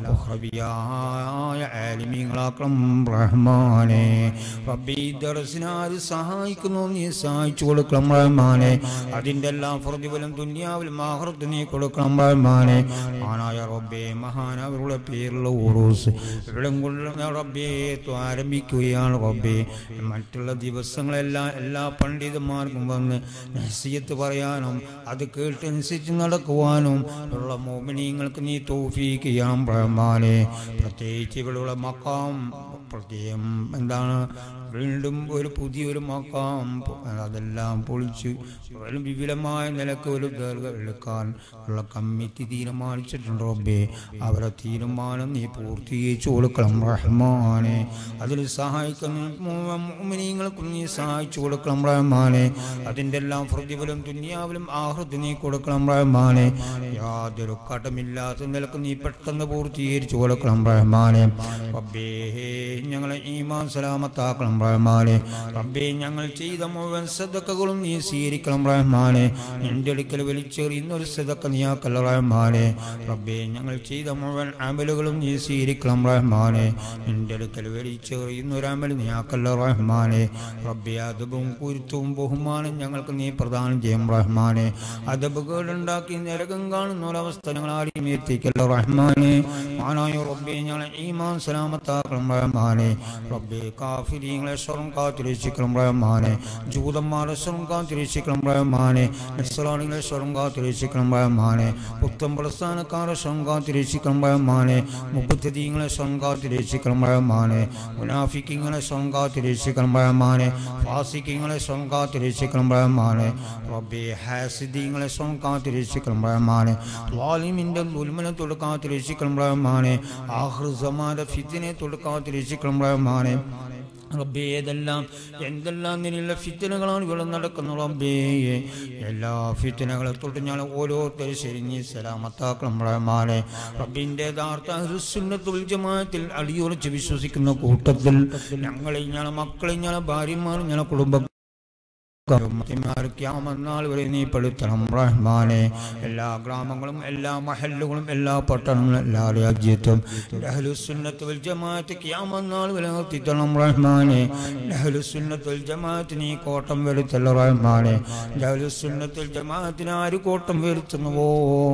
Speaker 1: ഉഹ്റബിയായ ആലിമീങ്ങളാക്കണം റഹ്മാനെ റബ്ബി ദർശനാര് സഹായിക്കുന്നു നീ സഹായിച്ചു കൊടുക്കണം റഹ്മാനെ അതിൻ്റെ എല്ലാം പ്രതിഫലം ദുന്യാവിലും ആഹൃത്ത് നീ കൊടുക്കണം റഹ്മാനെ ആനായ റബ്ബേ മഹാനവരുടെ പേരുള്ള ഊറൂസ് ഇവിടം കൊള്ളുന്ന റബ്ബേ ആരംഭിക്കുകയാണ് റബ്ബേ മറ്റുള്ള ദിവസങ്ങളെല്ലാം എല്ലാ പണ്ഡിതന്മാർക്കും വന്ന് നസീയത്ത് പറയാനും അത് കേട്ടനുസരിച്ച് നടക്കുവാനും ഉള്ള മോമിനിയങ്ങൾക്ക് നീ തോഫീക്ക് ചെയ്യാൻ റഹ്മാനെ പ്രത്യേകിച്ച് ഇവിടെയുള്ള മക്കാം പ്രത്യേകം എന്താണ് വീണ്ടും ഒരു പുതിയൊരു മക്കാം അതെല്ലാം പൊളിച്ച് ഒരു വിപുലമായ നിലക്ക് ഒരു ദീർഘ എടുക്കാൻ ഉള്ള കമ്മിറ്റി തീരുമാനിച്ചിട്ടുണ്ട് റബ്ബേ അവരെ തീരുമാനം നീ പൂർത്തീകരിച്ചു കൊടുക്കണം റഹ്മാനെ അതിൽ സഹായിക്കുന്ന മോമിനിയങ്ങൾക്കും നീ സഹായിച്ചു കൊടുക്കണം റഹ്മാനെ അതിൻ്റെ എല്ലാം പ്രതിഫലം ദുനിയാവിലും ആഹൃതി നീ കൊടുക്കണം റഹ്മാനെ യാതൊരു കടമില്ലാത്ത നിലക്ക് നീ പെട്ടെന്ന് പൂർത്തീകരിച്ചു കൊടുക്കണം റഹ്മാനെ റബ്ബേ ഞങ്ങളെ ഈമാൻ സലാമത്താക്കണം റഹ്മാനെ റബ്ബേ ഞങ്ങൾ ചെയ്ത മുഴുവൻ സദക്കകളും നീ സ്വീകരിക്കണം റഹ്മാനെ നിന്റെ അടുക്കൽ വലിച്ചെറിയുന്ന ഒരു സദക്ക നീയാക്കല്ല റഹ്മാനെ റബ്ബേ ഞങ്ങൾ ചെയ്ത മുഴുവൻ അമലുകളും നീ സ്വീകരിക്കണം റഹ്മാനെ നിന്റെ അടുക്കൽ വലിച്ചെറിയുന്ന ഒരു അമൽ നീയാക്കല്ല റഹ്മാനെ റബ്ബേ അതബും കുരുത്തവും ബഹുമാനം ഞങ്ങൾക്ക് നീ പ്രദാനം ചെയ്യും റഹ്മാനെ അതബ് കേടുണ്ടാക്കി നരകം കാണുന്ന ഒരവസ്ഥ ഞങ്ങൾ ആരെയും എത്തിക്കല്ല റഹ്മാനെ മാനായ റബ്ബേ ഞങ്ങളെ ഈമാൻ സലാമത്താക്കണം റഹ്മാനെ റബ്ബേ കാഫിരീങ്ങളെ സ്വർം കാത്തിരക്ഷിക്കണം റഹ്മാനെ ജൂതന്മാരെ സ്വർം കാത്തിരക്ഷിക്കണം റഹ്മാനെ നസ്രാണികളെ സ്വർം കാത്തിരക്ഷിക്കണം റഹ്മാനെ പുത്തൻ പ്രസ്ഥാനക്കാരെ സ്വർം കാത്തിരക്ഷിക്കണം റഹ്മാനെ മുപ്പത്തീങ്ങളെ സ്വർം കാത്തിരക്ഷിക്കണം റഹ്മാനെ മുനാഫിക്കിങ്ങളെ സ്വർം കാത്തിരക്ഷിക്കണം റഹ്മാനെ ഫാസിക്കിങ്ങളെ സ്വർം കാത്തിരക്ഷിക്കണം റഹ്മാനെ റബ്ബേ ഹാസിദീങ്ങളെ സ്വർം കാത്തിരക്ഷിക്കണം റഹ്മാനെ വാലിമിന്റെ ദുൽമനെ തൊടുക്കാത്തിരക്ഷിക്കണം റഹ്മാനെ ആഹൃസമാരെ ഫിത്തിനെ തൊടുക്കാത്തിരക്ഷിക്കണം റഹ്മാനെ റബ്ബേ ഏതെല്ലാം എന്തെല്ലാം നിന്നുള്ള ഫിത്തനകളാണ് ഇവിടെ നടക്കുന്നത് റബ്ബേ എല്ലാ ഫിത്തനകളെ തൊട്ട് ഞാൻ ഓരോരുത്തരും ശരിഞ്ഞ് സലാമത്താക്കണം റഹ്മാനെ റബ്ബിൻ്റെ യഥാർത്ഥ ഹൃസുന്നത്തുൽ ജമാഅത്തിൽ അടിയുറച്ച് വിശ്വസിക്കുന്ന കൂട്ടത്തിൽ ഞങ്ങളെ ഞങ്ങളെ മക്കളെ ഞങ്ങളെ ഭാര്യമാരും ഞങ്ങളെ കുടുംബ ാൾ വരെ നീ പെടുത്തണം റഹ്മാനെ എല്ലാ ഗ്രാമങ്ങളും എല്ലാ മഹല്ലുകളും എല്ലാ പട്ടണങ്ങളും എല്ലാ രാജ്യത്തും ലഹലുസുന്നത്ത് വൽ ജമാഅത്ത് ഖിയാമനാൾ വരെ നിർത്തിത്തണം റഹ്മാനെ ലഹലുസുന്നത്ത് വൽ ജമാഅത്ത് നീ കോട്ടം വരുത്തല്ല റഹ്മാനെ ലഹലുസുന്നത്തുൽ ജമാഅത്തിന് ആര് കോട്ടം വരുത്തുന്നുവോ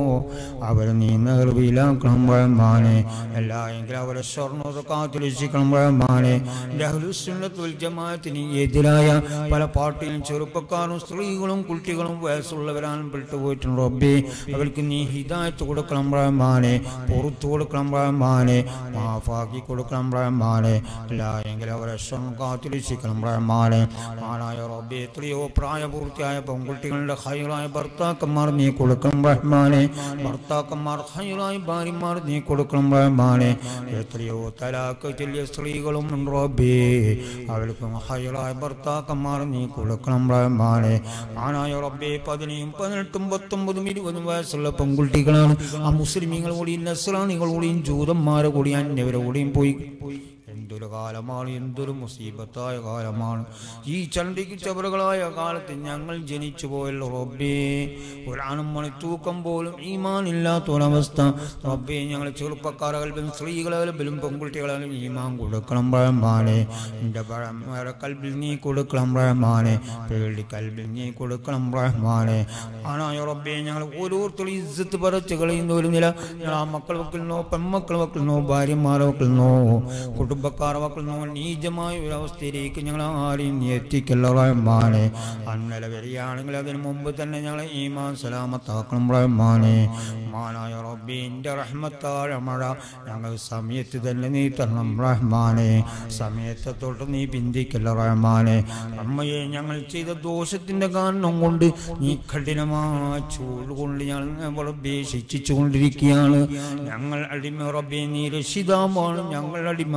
Speaker 1: അവരെ നീ നേർവിയിലാക്കണം റഹ്മാനെ എല്ലാ എങ്കിലും അവരെ സ്വർണ്ണത കാത്തുരക്ഷിക്കണം റഹ്മാനെ ലഹലുസുന്നത്ത് വൽ ജമാഅത്തിന് എതിരായ പല പാർട്ടിയിലും ചെറുപ്പക്കാരും സ്ത്രീകളും കുട്ടികളും വയസ്സുള്ളവരാണ് പെട്ടുപോയിട്ടുണ്ട് റബ്ബേ അവർക്ക് നീ ഹിദായത്ത് കൊടുക്കണം റഹ്മാനെ പുറത്തു കൊടുക്കണം റഹ്മാനെ മാഫാക്കി കൊടുക്കണം റഹ്മാനെ എല്ലാ എങ്കിലും അവരെ സ്വന്തം കാത്തിരക്ഷിക്കണം റഹ്മാനെ ആണായ റബ്ബെ എത്രയോ പ്രായപൂർത്തിയായ പെൺകുട്ടികളുടെ ഹൈറായ ഭർത്താക്കന്മാർ നീ കൊടുക്കണം റഹ്മാനെ ഭർത്താക്കന്മാർ ഹൈറായ ഭാര്യമാർ നീ കൊടുക്കണം റഹ്മാനെ എത്രയോ തലാക്ക് ചെല്ലിയ സ്ത്രീകളും ഉണ്ട് റബ്ബേ അവർക്കും ഹൈറായ ഭർത്താക്കന്മാർ നീ കൊടുക്കണം റഹ്മാനെ ആനായ റബ്ബേ പതിനെയും പതിനെട്ടും പത്തൊമ്പതും ഇരുപതും വയസ്സുള്ള പെൺകുട്ടികളാണ് ആ മുസ്ലിമീങ്ങൾ കൂടിയും നസ്രാണികൾ കൂടിയും ജൂതന്മാരെ കൂടിയും അന്യവരെ കൂടിയും പോയി എന്തൊരു കാലമാണ് എന്തൊരു മുസീബത്തായ കാലമാണ് ഈ ചണ്ടിക്ക് ചവറുകളായ കാലത്ത് ഞങ്ങൾ ജനിച്ചു പോയല്ലോ റബ്ബേ ഒരാണും മണി തൂക്കം പോലും ഈമാനില്ലാത്ത ഒരവസ്ഥ റബ്ബേ ഞങ്ങൾ ചെറുപ്പക്കാരും സ്ത്രീകളാലും പെൺകുട്ടികളാലും ഈമാൻ കൊടുക്കണം റഹ്മാനെ എൻ്റെ പഴമയുടെ കൽബിൽ നീ കൊടുക്കണം റഹ്മാനെ പേടി കൽബിൽ നീ കൊടുക്കണം റഹ്മാനെ ആണായ റബ്ബേ ഞങ്ങൾ ഓരോരുത്തരും ഇജ്ജത്ത് പറച്ച് കളയുന്ന ഒരു നില ഞങ്ങൾ ആ മക്കൾ വെക്കുന്നോ പെൺമക്കൾ വെക്കുന്നോ ഭാര്യമാരെ വെക്കുന്നോ കുടുംബക്കാർ വെക്കുന്നോ നീചമായ ഒരു അവസ്ഥയിലേക്ക് ഞങ്ങൾ ആരെയും നീ എത്തിക്കല്ല റഹ്മാനെ അന്നലെ വരികയാണെങ്കിൽ അതിന് മുമ്പ് തന്നെ ഞങ്ങളെ ഈമാൻ സലാമത്താക്കണം റഹ്മാനെ മാനായ റബ്ബിൻ്റെ റഹ്മത്താഴ മഴ ഞങ്ങൾ സമയത്ത് തന്നെ നീ തരണം റഹ്മാനെ സമയത്തെ തൊട്ട് നീ പിന്തിക്കല്ല റഹ്മാനെ അമ്മയെ ഞങ്ങൾ ചെയ്ത ദോഷത്തിന്റെ കാരണം കൊണ്ട് നീ കഠിനമായ ചൂട് കൊണ്ട് ഞങ്ങൾ റബ്ബെ ശിക്ഷിച്ചു കൊണ്ടിരിക്കുകയാണ് ഞങ്ങൾ അടിമ റബ്ബെ നീ രക്ഷിതാമാണ് ഞങ്ങൾ അടിമകളാണ്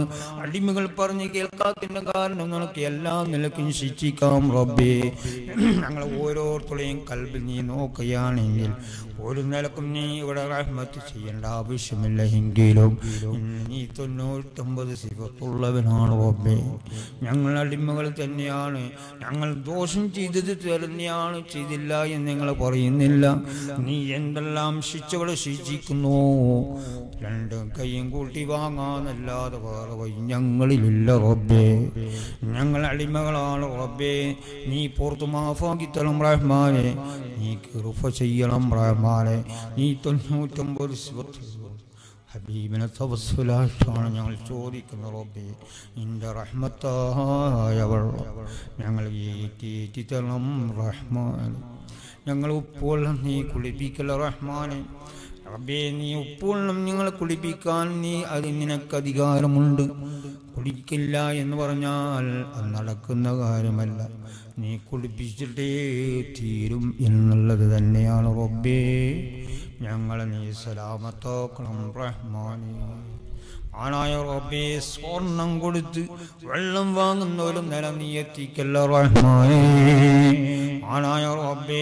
Speaker 1: അടിമകൾ പറഞ്ഞ് കേൾക്കാത്തതിന്റെ കാരണം നിനക്ക് എല്ലാ നിലക്കും ശിക്ഷിക്കാം റബ്ബേ ഞങ്ങൾ ഓരോരുത്തരെയും കൽബിൽ നീ നോക്കുകയാണെങ്കിൽ ഒരു നിലക്കും നീ ഇവിടെ റഹ്മത്ത് ചെയ്യേണ്ട ആവശ്യമില്ല എങ്കിലും ഇന്ന് നീ തൊണ്ണൂറ്റൊമ്പത് സിഫത്തുള്ളവനാണ് റബ്ബേ ഞങ്ങൾ അടിമകൾ തന്നെയാണ് ഞങ്ങൾ ദോഷം ചെയ്തത് തന്നെയാണ് ചെയ്തില്ല എന്ന് ഞങ്ങൾ പറയുന്നില്ല നീ എന്തെല്ലാം ശിക്ഷകളെ ശിക്ഷിക്കുന്നു രണ്ട് കൈയും കൂട്ടി വാങ്ങാന്നല്ലാതെ വേറെ വഴി ഞങ്ങളിലില്ല റബ്ബേ ഞങ്ങൾ അടിമകളാണ് റബ്ബേ നീ പുറത്തു മാഫാക്കി തരണം റഹ്മാനെ നീ കിറുഫ ചെയ്യണം റഹ്മാനെ നീ തൊണ്ണൂറ്റൊമ്പത് സിഫത്ത് ഹബീബിനെ തവസ്സുലായിട്ടാണ് ഞങ്ങൾ ചോദിക്കുന്നത് റബ്ബേ നിന്റെ റഹ്മത്തായ വെള്ളം ഞങ്ങൾ ഏറ്റി തരണം റഹ്മാൻ ഞങ്ങൾ ഉപ്പുവെള്ളം നീ കുളിപ്പിക്കല റഹ്മാനെ റബ്ബേ നീ ഉപ്പുവെള്ളം ഞങ്ങളെ കുളിപ്പിക്കാൻ നീ അത് നിനക്ക് അധികാരമുണ്ട് കുടിക്കില്ല എന്ന് പറഞ്ഞാൽ അത് നടക്കുന്ന കാര്യമല്ല നീ കുളിപ്പിച്ചിട്ടേ തീരും എന്നുള്ളത് തന്നെയാണ് റബ്ബേ ഞങ്ങളെ നീ സലാമത്താക്കണം റഹ്മാനെ ആണായ റബ്ബേ സ്വർണം കൊടുത്ത് വെള്ളം വാങ്ങുന്നവരും നില നീ എത്തിക്കല്ല റഹ്മാനേ ആണായ റബ്ബേ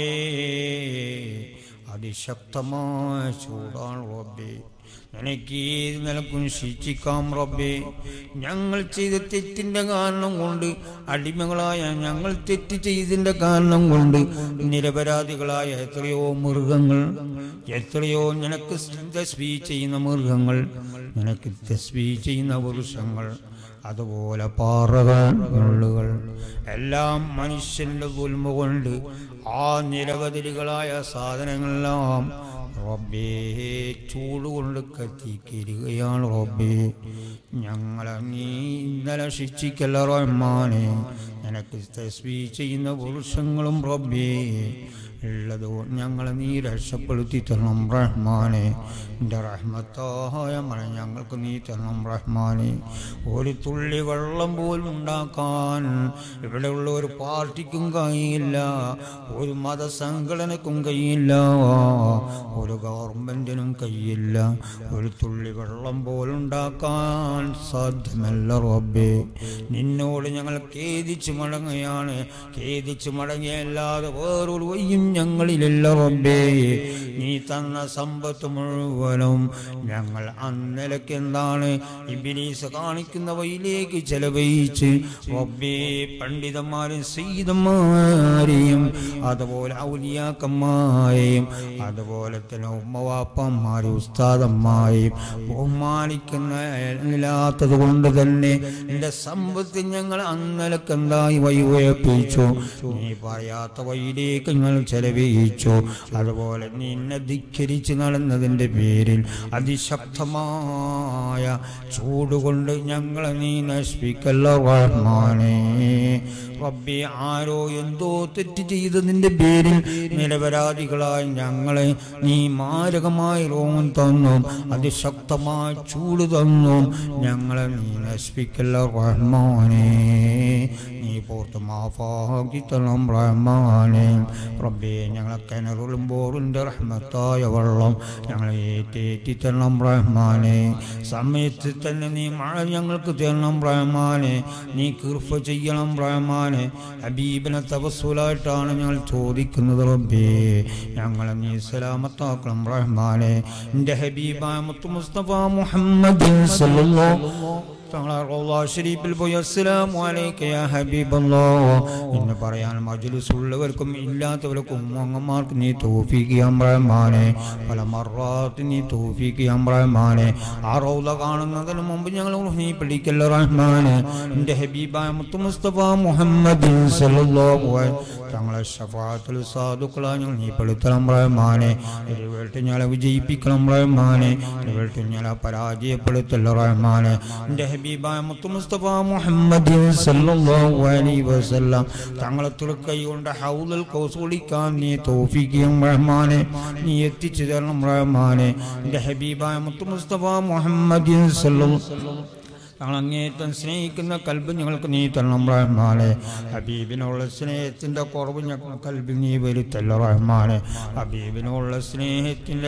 Speaker 1: അതിശക്തമായ ചൂടാണ് റബ്ബേ നിനക്ക് ഏത് നിലക്കും ശിക്ഷിക്കാം റബ്ബേ ഞങ്ങൾ ചെയ്ത തെറ്റിന്റെ കാരണം കൊണ്ട് അടിമകളായ ഞങ്ങൾ തെറ്റ് ചെയ്തതിന്റെ കാരണം കൊണ്ട് നിരപരാധികളായ എത്രയോ മൃഗങ്ങൾ എത്രയോ നിനക്ക് തസ്ബീ ചെയ്യുന്ന മൃഗങ്ങൾ നിനക്ക് തസ്ബീ ചെയ്യുന്ന വൃക്ഷങ്ങൾ അതുപോലെ പാറകൾ മുള്ളുകൾ എല്ലാം മനുഷ്യന്റെ ഉൽമ കൊണ്ട് ആ നിരവധികളായ സാധനങ്ങളെല്ലാം റബ്ബേ ചൂടുകൊണ്ട് കത്തിക്കരികയാണ് റബ്ബേ ഞങ്ങളെ നീ ഇന്നലെ ശിക്ഷിക്കല്ല റഹ്മാനെ നിനക്ക് തസ്ബീ ചെയ്യുന്ന പുരുഷങ്ങളും റബ്ബേ ഉള്ളത് ഞങ്ങളെ നീ രക്ഷപ്പെടുത്തി തരണം റഹ്മാനെ എൻ്റെ റഹ്മത്തായ മഴ ഞങ്ങൾക്ക് നീ തരണം റഹ്മാനെ ഒരു തുള്ളി വെള്ളം പോലും ഉണ്ടാക്കാൻ ഇവിടെയുള്ള ഒരു പാർട്ടിക്കും കഴിയില്ല ഒരു മതസംഘടനക്കും കഴിയില്ല ഒരു ഗവൺമെന്റിനും കഴിയില്ല ഒരു തുള്ളി വെള്ളം പോലും ഉണ്ടാക്കാൻ സാധ്യമല്ല റബ്ബേ നിന്നോട് ഞങ്ങൾ ഖേദിച്ച് മടങ്ങുകയാണ് ഖേദിച്ച് മടങ്ങിയല്ലാതെ വേറൊരു വയ്യും ഞങ്ങളിലില്ല റബ്ബേ നീ തന്ന സമ്പത്ത് മുഴുവനും ഞങ്ങൾ അന്നലക്ക് എന്താണ് ഇബിലീസ് കാണിക്കുന്ന വഴിയിലേക്ക് ചെലവഴിച്ച് റബ്ബേ പണ്ഡിതന്മാരും സീതന്മാരെയും അതുപോലെ ഔലിയാക്കന്മാരെയും അതുപോലെ തന്നെ ഉമ്മവാപ്പന്മാരെയും ഉസ്താദന്മാരെയും ബഹുമാനിക്കുന്ന ഇല്ലാത്തത് കൊണ്ട് തന്നെ എൻ്റെ സമ്പത്ത് ഞങ്ങൾ അന്നലക്ക് എന്തായി വഴി ഉയർപ്പിച്ചു നീ പറയാത്ത വഴിയിലേക്ക് ഞങ്ങൾ ചെലവഴിച്ചു അതുപോലെ നിന്നെ ധിക്കരിച്ച് നടന്നതിൻ്റെ പേരിൽ അതിശക്തമായ ചൂടുകൊണ്ട് ഞങ്ങളെ നീ നശിപ്പിക്കല്ല റഹ്മാനേ റബ്ബി ആരോ എന്തോ തെറ്റ് ചെയ്തതിൻ്റെ പേരിൽ നിരപരാധികളായ ഞങ്ങളെ നീ മാരകമായ രോഗം തന്നു അതിശക്തമായ ചൂട് തന്നു ഞങ്ങളെ നീ നശിപ്പിക്കല്ല റഹ്മാനേ നീ പോർത്ത് മാഫാക്കി തരണം റഹ്മാനേ റബ്ബേ ഞങ്ങളെ കിണറുകളും ബോറിൻ്റെ റഹ്മത്തായ വെള്ളം ഞങ്ങളെ ഏറ്റേറ്റി തരണം റഹ്മാനെ സമയത്ത് തന്നെ നീ മഴ ഞങ്ങൾക്ക് തരണം റഹ്മാനെ നീ കൃപ ചെയ്യണം റഹ്മാനെ ഹബീബിനെ തപസ്സുലായിട്ടാണ് ഞങ്ങൾ ചോദിക്കുന്നത് റബ്ബേ ഞങ്ങളെ നീ സലാമത്താക്കണം റഹ്മാനെ എൻ്റെ ഹബീബായ മുത്തു മുസ്തഫ മുഹമ്മദ് സല്ലല്ലാഹു തങ്ങളെ റൗള ഷരീഫിൽ പോയി അസ്സലാമു അലൈക യാ ഹബീബല്ലാഹ് എന്ന് പറയാൻ മജ്ലിസ് ഉള്ളവർക്കും ഇല്ലാത്തവർക്കും അങ്ങന്മാർക്ക് നീ തൗഫീഖ് ചെയ്യാൻ റഹ്മാനെ പല മറാത്ത് നീ തൗഫീഖ് ചെയ്യാൻ റഹ്മാനെ ആ റൗള കാണുന്നതിന് മുമ്പ് ഞങ്ങൾ നീ പിടിക്കല്ല റഹ്മാനെ എൻ്റെ ഹബീബായ മുത്തു മുസ്തഫ മുഹമ്മദ് സല്ലല്ലാഹു അലൈഹി തങ്ങളെ ഷഫാത്തുൽ സാധുക്കളാ ഞങ്ങൾ നീ പെടുത്തണം റഹ്മാനെ ഇരുവേട്ട് ഞങ്ങളെ വിജയിപ്പിക്കണം റഹ്മാനെ ഇരുവേട്ട് ഞങ്ങളെ പരാജയപ്പെടുത്തല്ല റഹ്മാനെ എൻ്റെ ഹബീബായ മുത്തു മുസ്തഫ മുഹമ്മദ് സല്ലല്ലാഹു അലൈഹി വസല്ലം തങ്ങളെ തുറക്കൈ കൊണ്ട് ഹൗലുൽ കൗസ് കുളിക്കാൻ നീ തൗഫീഖിയും റഹ്മാനെ നീ എത്തിച്ചു തരണം റഹ്മാനെ എൻ്റെ ഹബീബായ മുത്തു മുസ്തഫ മുഹമ്മദ് സല്ലല്ലാഹു ഞങ്ങൾ അങ്ങേറ്റം സ്നേഹിക്കുന്ന കൽബ് ഞങ്ങൾക്ക് നീ തരണം റഹ്മാനെ ഹബീബിനുള്ള സ്നേഹത്തിൻ്റെ കുറവ് ഞങ്ങൾ കൽബിൽ നീ വരുത്തല്ല റഹ്മാനെ ഹബീബിനുള്ള സ്നേഹത്തിൻ്റെ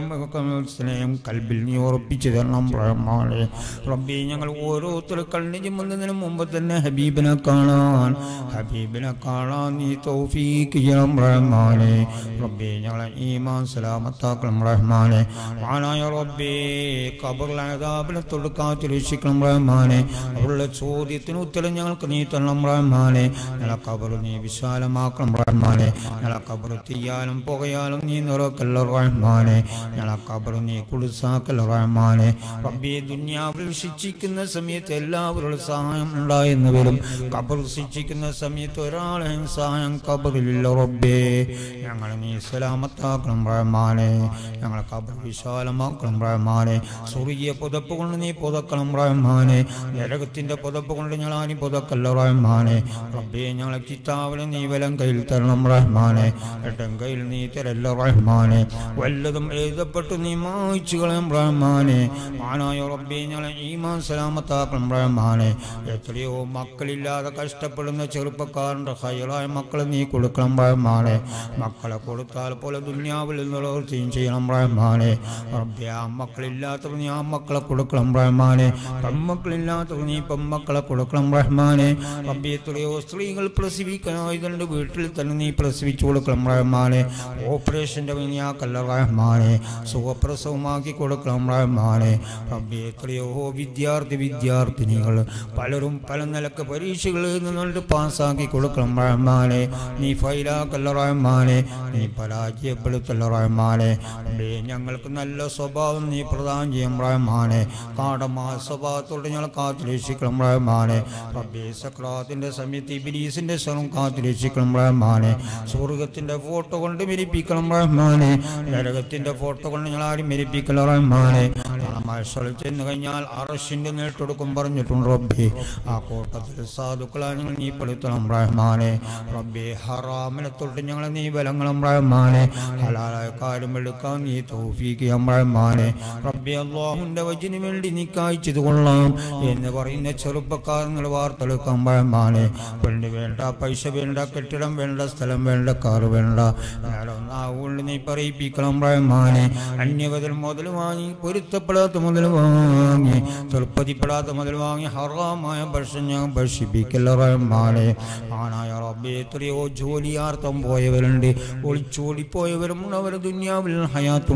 Speaker 1: സ്നേഹം കൽബിൽ നീ ഉറപ്പിച്ചു തരണം റഹ്മാനെ റബ്ബി ഞങ്ങൾ ഓരോരുത്തർ കണ്ണു ചുമന്നതിന് മുമ്പ് തന്നെ ഹബീബിനെ കാണാൻ ഹബീബിനെ കാണാൻ നീ തൗഫീക്ക് ചെയ്യണം റഹ്മാനെ റബ്ബി ഞങ്ങളെ ഈമാൻ സലാമത്താക്കണം റഹ്മാനെ മാനായ റബ്ബി കബറിലായതാപിനെ തൊടുക്കാത്തി രക്ഷിക്കണം റഹ്മാനെ അവരുടെ ചോദ്യത്തിന് ഉത്തരം ഞങ്ങൾക്ക് നീ തരണം റഹ്മാനെ ഞങ്ങളെ കബർ നീ വിശാലമാക്കണം റഹ്മാനെ ഞങ്ങളെ കബർ തീയാലും പുകയാലും നീ നിറക്കല്ല റഹ്മാനെ ഞങ്ങളെ കബർ നീ കുളിസാക്കല്ല റഹ്മാനെ റബ്ബി ദുന്യാവിൽ ശിക്ഷിക്കുന്ന സമയത്ത് എല്ലാവരുടെ സഹായം ഉണ്ടായെന്ന് വരും കബർ ശിക്ഷിക്കുന്ന സമയത്ത് ഒരാളെയും സഹായം കബറിലില്ല റബ്ബേ ഞങ്ങളെ നീ സലാമത്താക്കണം റഹ്മാനെ ഞങ്ങളെ കബർ വിശാലമാക്കണം റഹ്മാനെ സ്വർഗീയ പുതപ്പ് കൊണ്ട് നീ പുതക്കണം റഹ്മാനെ നരകത്തിന്റെ പുതപ്പ് കൊണ്ട് ഞങ്ങൾ ആരും പുതക്കല്ല റഹ്മാനെ റബ്ബേ ഞങ്ങളെ കിതാവിന് നീ വലം കയ്യിൽ തരണം റഹ്മാനെ എട്ടം കയ്യിൽ നീ തരല്ല റഹ്മാനെ വല്ലതും എഴുതപ്പെട്ടു നീ മായിച്ചു കളയും റഹ്മാനെ മാനായ റബ്ബേ ഞങ്ങളെ ഈമാൻ സലാമത്താക്കണം റഹ്മാനെ എത്രയോ മക്കളില്ലാതെ കഷ്ടപ്പെടുന്ന ചെറുപ്പക്കാരൻ്റെ ഹൈറായ മക്കളെ നീ കൊടുക്കണം റഹ്മാനെ മക്കളെ കൊടുത്താൽ പോലെ ദുന്യാവിൽ നിലനിർത്തുകയും ചെയ്യണം റഹ്മാനെ റബ്ബേ ആ മക്കളില്ലാത്തവർ നീ ആ മക്കളെ കൊടുക്കണം റഹ്മാനെ പെമ്മക്കളില്ലാത്തവർ നീ പെമ്മക്കളെ കൊടുക്കണം റഹ്മാനെ റബ്ബേ എത്രയോ സ്ത്രീകൾ പ്രസവിക്കാനായതുകൊണ്ട് വീട്ടിൽ തന്നെ നീ പ്രസവിച്ചു കൊടുക്കണം റഹ്മാനെ ഓപ്പറേഷൻ്റെ വിനിയാക്കല്ല റഹ്മാനെ സുഖപ്രസവമാക്കി കൊടുക്കണം റഹ്മാനെ റബ്ബേ എത്രയോ വിദ്യാർത്ഥി വിദ്യാർത്ഥിനികൾ പലരും പല നിലക്ക് പരീക്ഷകളിൽ നിന്നുകൊണ്ട് പാസ്സാക്കി കൊടുക്കണം റഹ്മാനെ നീ ഫൈലാക്കല്ല റഹ്മാനെ നീ പരാജയപ്പെടുത്തല്ല റഹ്മാനെ റബ്ബേ ഞങ്ങൾക്ക് നല്ല സ്വഭാവം നീ പ്രദാനം ചെയ്യും റഹ്മാനെ കാടമായ സ്വഭാവത്തോട് ഞങ്ങൾ കാത്തുരക്ഷിക്കണം റഹ്മാനെ റബ്ബേ സക്രാത്തിന്റെ സമയത്ത് ഇബിലീസിന്റെ സ്വരം കാത്തുരക്ഷിക്കണം റഹ്മാനെ സ്വർഗത്തിന്റെ ഫോട്ടോ കൊണ്ട് മെരിപ്പിക്കണം റഹ്മാനെ നരകത്തിന്റെ ഫോട്ടോ കൊണ്ട് ഞങ്ങൾ ആരും മെരിപ്പിക്കല റഹ്മാനെ മത്സരം ചെന്ന് കഴിഞ്ഞാൽ അറഷിന്റെ നേട്ടെടുക്കും പറഞ്ഞിട്ടുണ്ട് റബ്ബേ ആ കൂട്ടത്തിൽ സാധുക്കളാണ് ഞങ്ങൾ നീ പെടുത്തണം റഹ്മാനെ റബ്ബേ ഹറാമിനെ തൊട്ട് ഞങ്ങളെ നീ ബലങ്ങളും റഹ്മാനെ ഹലാലായ കാര്യം എടുക്കാൻ നീ തൗഫീഖിയം റഹ്മാനെ റബ്ബേ അള്ളാഹുന്റെ വചിന് വേണ്ടി നീ കായ്ച്ചത് കൊള്ളാം എന്ന് പറയുന്ന ചെറുപ്പക്കാരങ്ങൾ വാർത്തെടുക്കാൻ റഹ്മാനെ പെണ്ണ് വേണ്ട പൈസ വേണ്ട കെട്ടിടം വേണ്ട സ്ഥലം വേണ്ട കാറ് വേണ്ട കൊണ്ട് നീ പറയിപ്പിക്കണം റഹ്മാനെ അന്യവതൽ മുതൽ വാങ്ങി പൊരുത്തപ്പെടാത്ത മുതൽ വാങ്ങി തൃപ്പതിപ്പെടാത്ത മുതൽ വാങ്ങി ഹറാമായ ഭക്ഷണം ഞാൻ ഭക്ഷിപ്പിക്കല്ല റഹ്മാനെ ആനായ റബ്ബേ എത്രയോ ജോലിയാർത്ഥം പോയവരുണ്ട് ഒളിച്ചോടിപ്പോയവരും അവർ ദുന്യാവിൽ ഹയാത്തും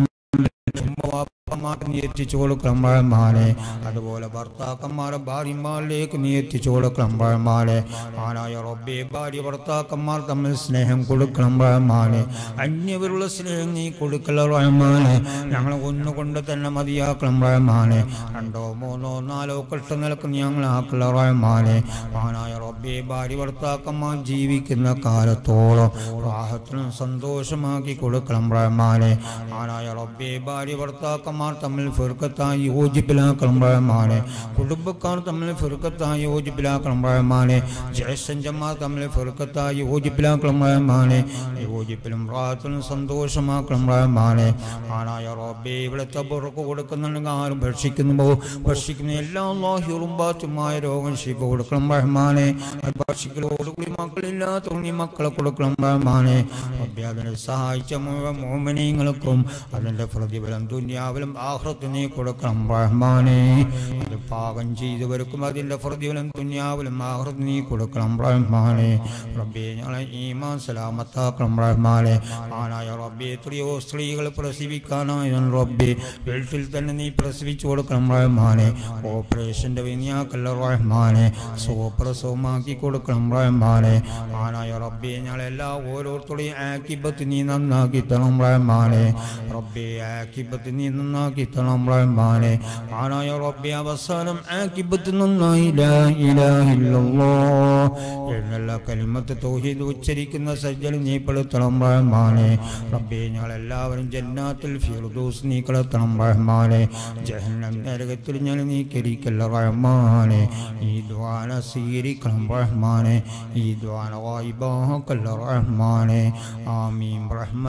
Speaker 1: വാപ്പമാർക്ക് നീ എത്തിച്ചു കൊടുക്കണം റഹ്മാനെ അതുപോലെ ഭർത്താക്കന്മാരെ ഭാര്യമാരിലേക്ക് നീ എത്തിച്ചു കൊടുക്കണം റഹ്മാനെ ആനായ റബ്ബേ ഭാര്യ ഭർത്താക്കന്മാർ തമ്മിൽ സ്നേഹം കൊടുക്കണം റഹ്മാനെ അന്യവരുള്ള സ്നേഹം നീ കൊടുക്കല റഹ്മാനെ ഞങ്ങളെ ഒന്നുകൊണ്ട് തന്നെ മതിയാക്കണം റഹ്മാനെ രണ്ടോ മൂന്നോ നാലോ കെട്ട നിലക്ക് നീ ഞങ്ങളെ ആക്കല റഹ്മാനെ ആനായ റബ്ബേ ഭാര്യ ഭർത്താക്കന്മാർ ജീവിക്കുന്ന കാലത്തോളം റാഹത്തിനും സന്തോഷമാക്കി കൊടുക്കണം റഹ്മാനെ ആനായ റബ്ബേ ഭാര്യ ഭർത്താക്കന്മാർ തമ്മിൽ ഫിർക്കത്തായി യോജിപ്പിലാക്കണം റഹ്മാനെ കുടുംബക്കാർ തമ്മിൽ ഫിർക്കത്തായി യോജിപ്പിലാക്കണം റഹ്മാനെ ജ്യേഷ്ഠന്മാർ തമ്മിൽ ഫിർക്കത്തായി യോജിപ്പിലാക്കണം റഹ്മാനെ യോജിപ്പിലും റാഹത്തിനും സന്തോഷമാക്കണം റഹ്മാനെ ആനായ റബ്ബേ ഇവിടുത്തെ പുറക്ക് കൊടുക്കുന്നുണ്ടെങ്കിൽ ആരും ഭക്ഷിക്കുന്നുമ്പോ ഭക്ഷിക്കുന്ന എല്ലാ ലാഹിറും ബാറ്റുമായ രോഗം ശിവ കൊടുക്കണം റഹ്മാനെ അത് ഭക്ഷിക്കലോടുകൂടി മക്കളില്ലാത്ത നീ മക്കളെ കൊടുക്കണം റഹ്മാനെ റബ്ബേ അതിനെ സഹായിച്ച മുഴുവൻ മോമിനിയങ്ങൾക്കും അതിൻ്റെ പ്രതിഫലം ദുന്യാവിലും ആഹ്റത്ത് നീ കൊടുക്കണം റഹ്മാനെ അത് പാകം ചെയ്തവർക്കും അതിൻ്റെ പ്രതിഫലം ദുന്യാവിലും ആഹ്റത്ത് നീ കൊടുക്കണം റഹ്മാനെ റബ്ബേ ഞങ്ങളെ ഈമാൻ സലാമത്താക്കണം റഹ്മാനെ ആനായ റബ്ബേ എത്രയോ സ്ത്രീകൾ പ്രസവിക്കാനായ റബ്ബേ വീട്ടിൽ തന്നെ നീ പ്രസവിച്ചു കൊടുക്കണം റഹ്മാനെ ഓപ്പറേഷൻ്റെ വിനിയാക്കല്ല റഹ്മാനെ സുഖപ്രസവമാക്കി കൊടുക്കണം റഹ്മാനെ ആനായ റബ്ബേ ഞങ്ങളെല്ലാ ഓരോരുത്തരുടെയും ആക്കിബത്ത് നീ നന്നാക്കി തണം റഹ്മാനെ റബ്ബേ ആക്കിബത്ത് നീ നന്നാക്കി തണം റഹ്മാനെ ആനായ റബ്ബേ അവസാനം ആക്കിബത്ത് നന്നായി ലാ ഇലാഹ ഇല്ലല്ലാഹ് എന്നുള്ള കലിമത്ത് തൗഹീദ് ഉച്ചരിക്കുന്ന സജ്ജൽ നീ പെടുത്തണം റഹ്മാനെ റബ്ബേ ഞങ്ങളെല്ലാവരും ജന്നാത്തിൽ ഫിർദൂസ് നീ കളത്തണം റഹ്മാനെ ജഹന്നം നരകത്തിൽ ഞാൻ നീ കരിക്കല്ല റഹ്മാനെ ഈ ദ്വാന സ്വീകരിക്കണം റഹ്മാനെ ഈ ദ്വാന വായിബാക്കല്ല റഹ്മാനെ ആമീൻ റഹ്മാൻ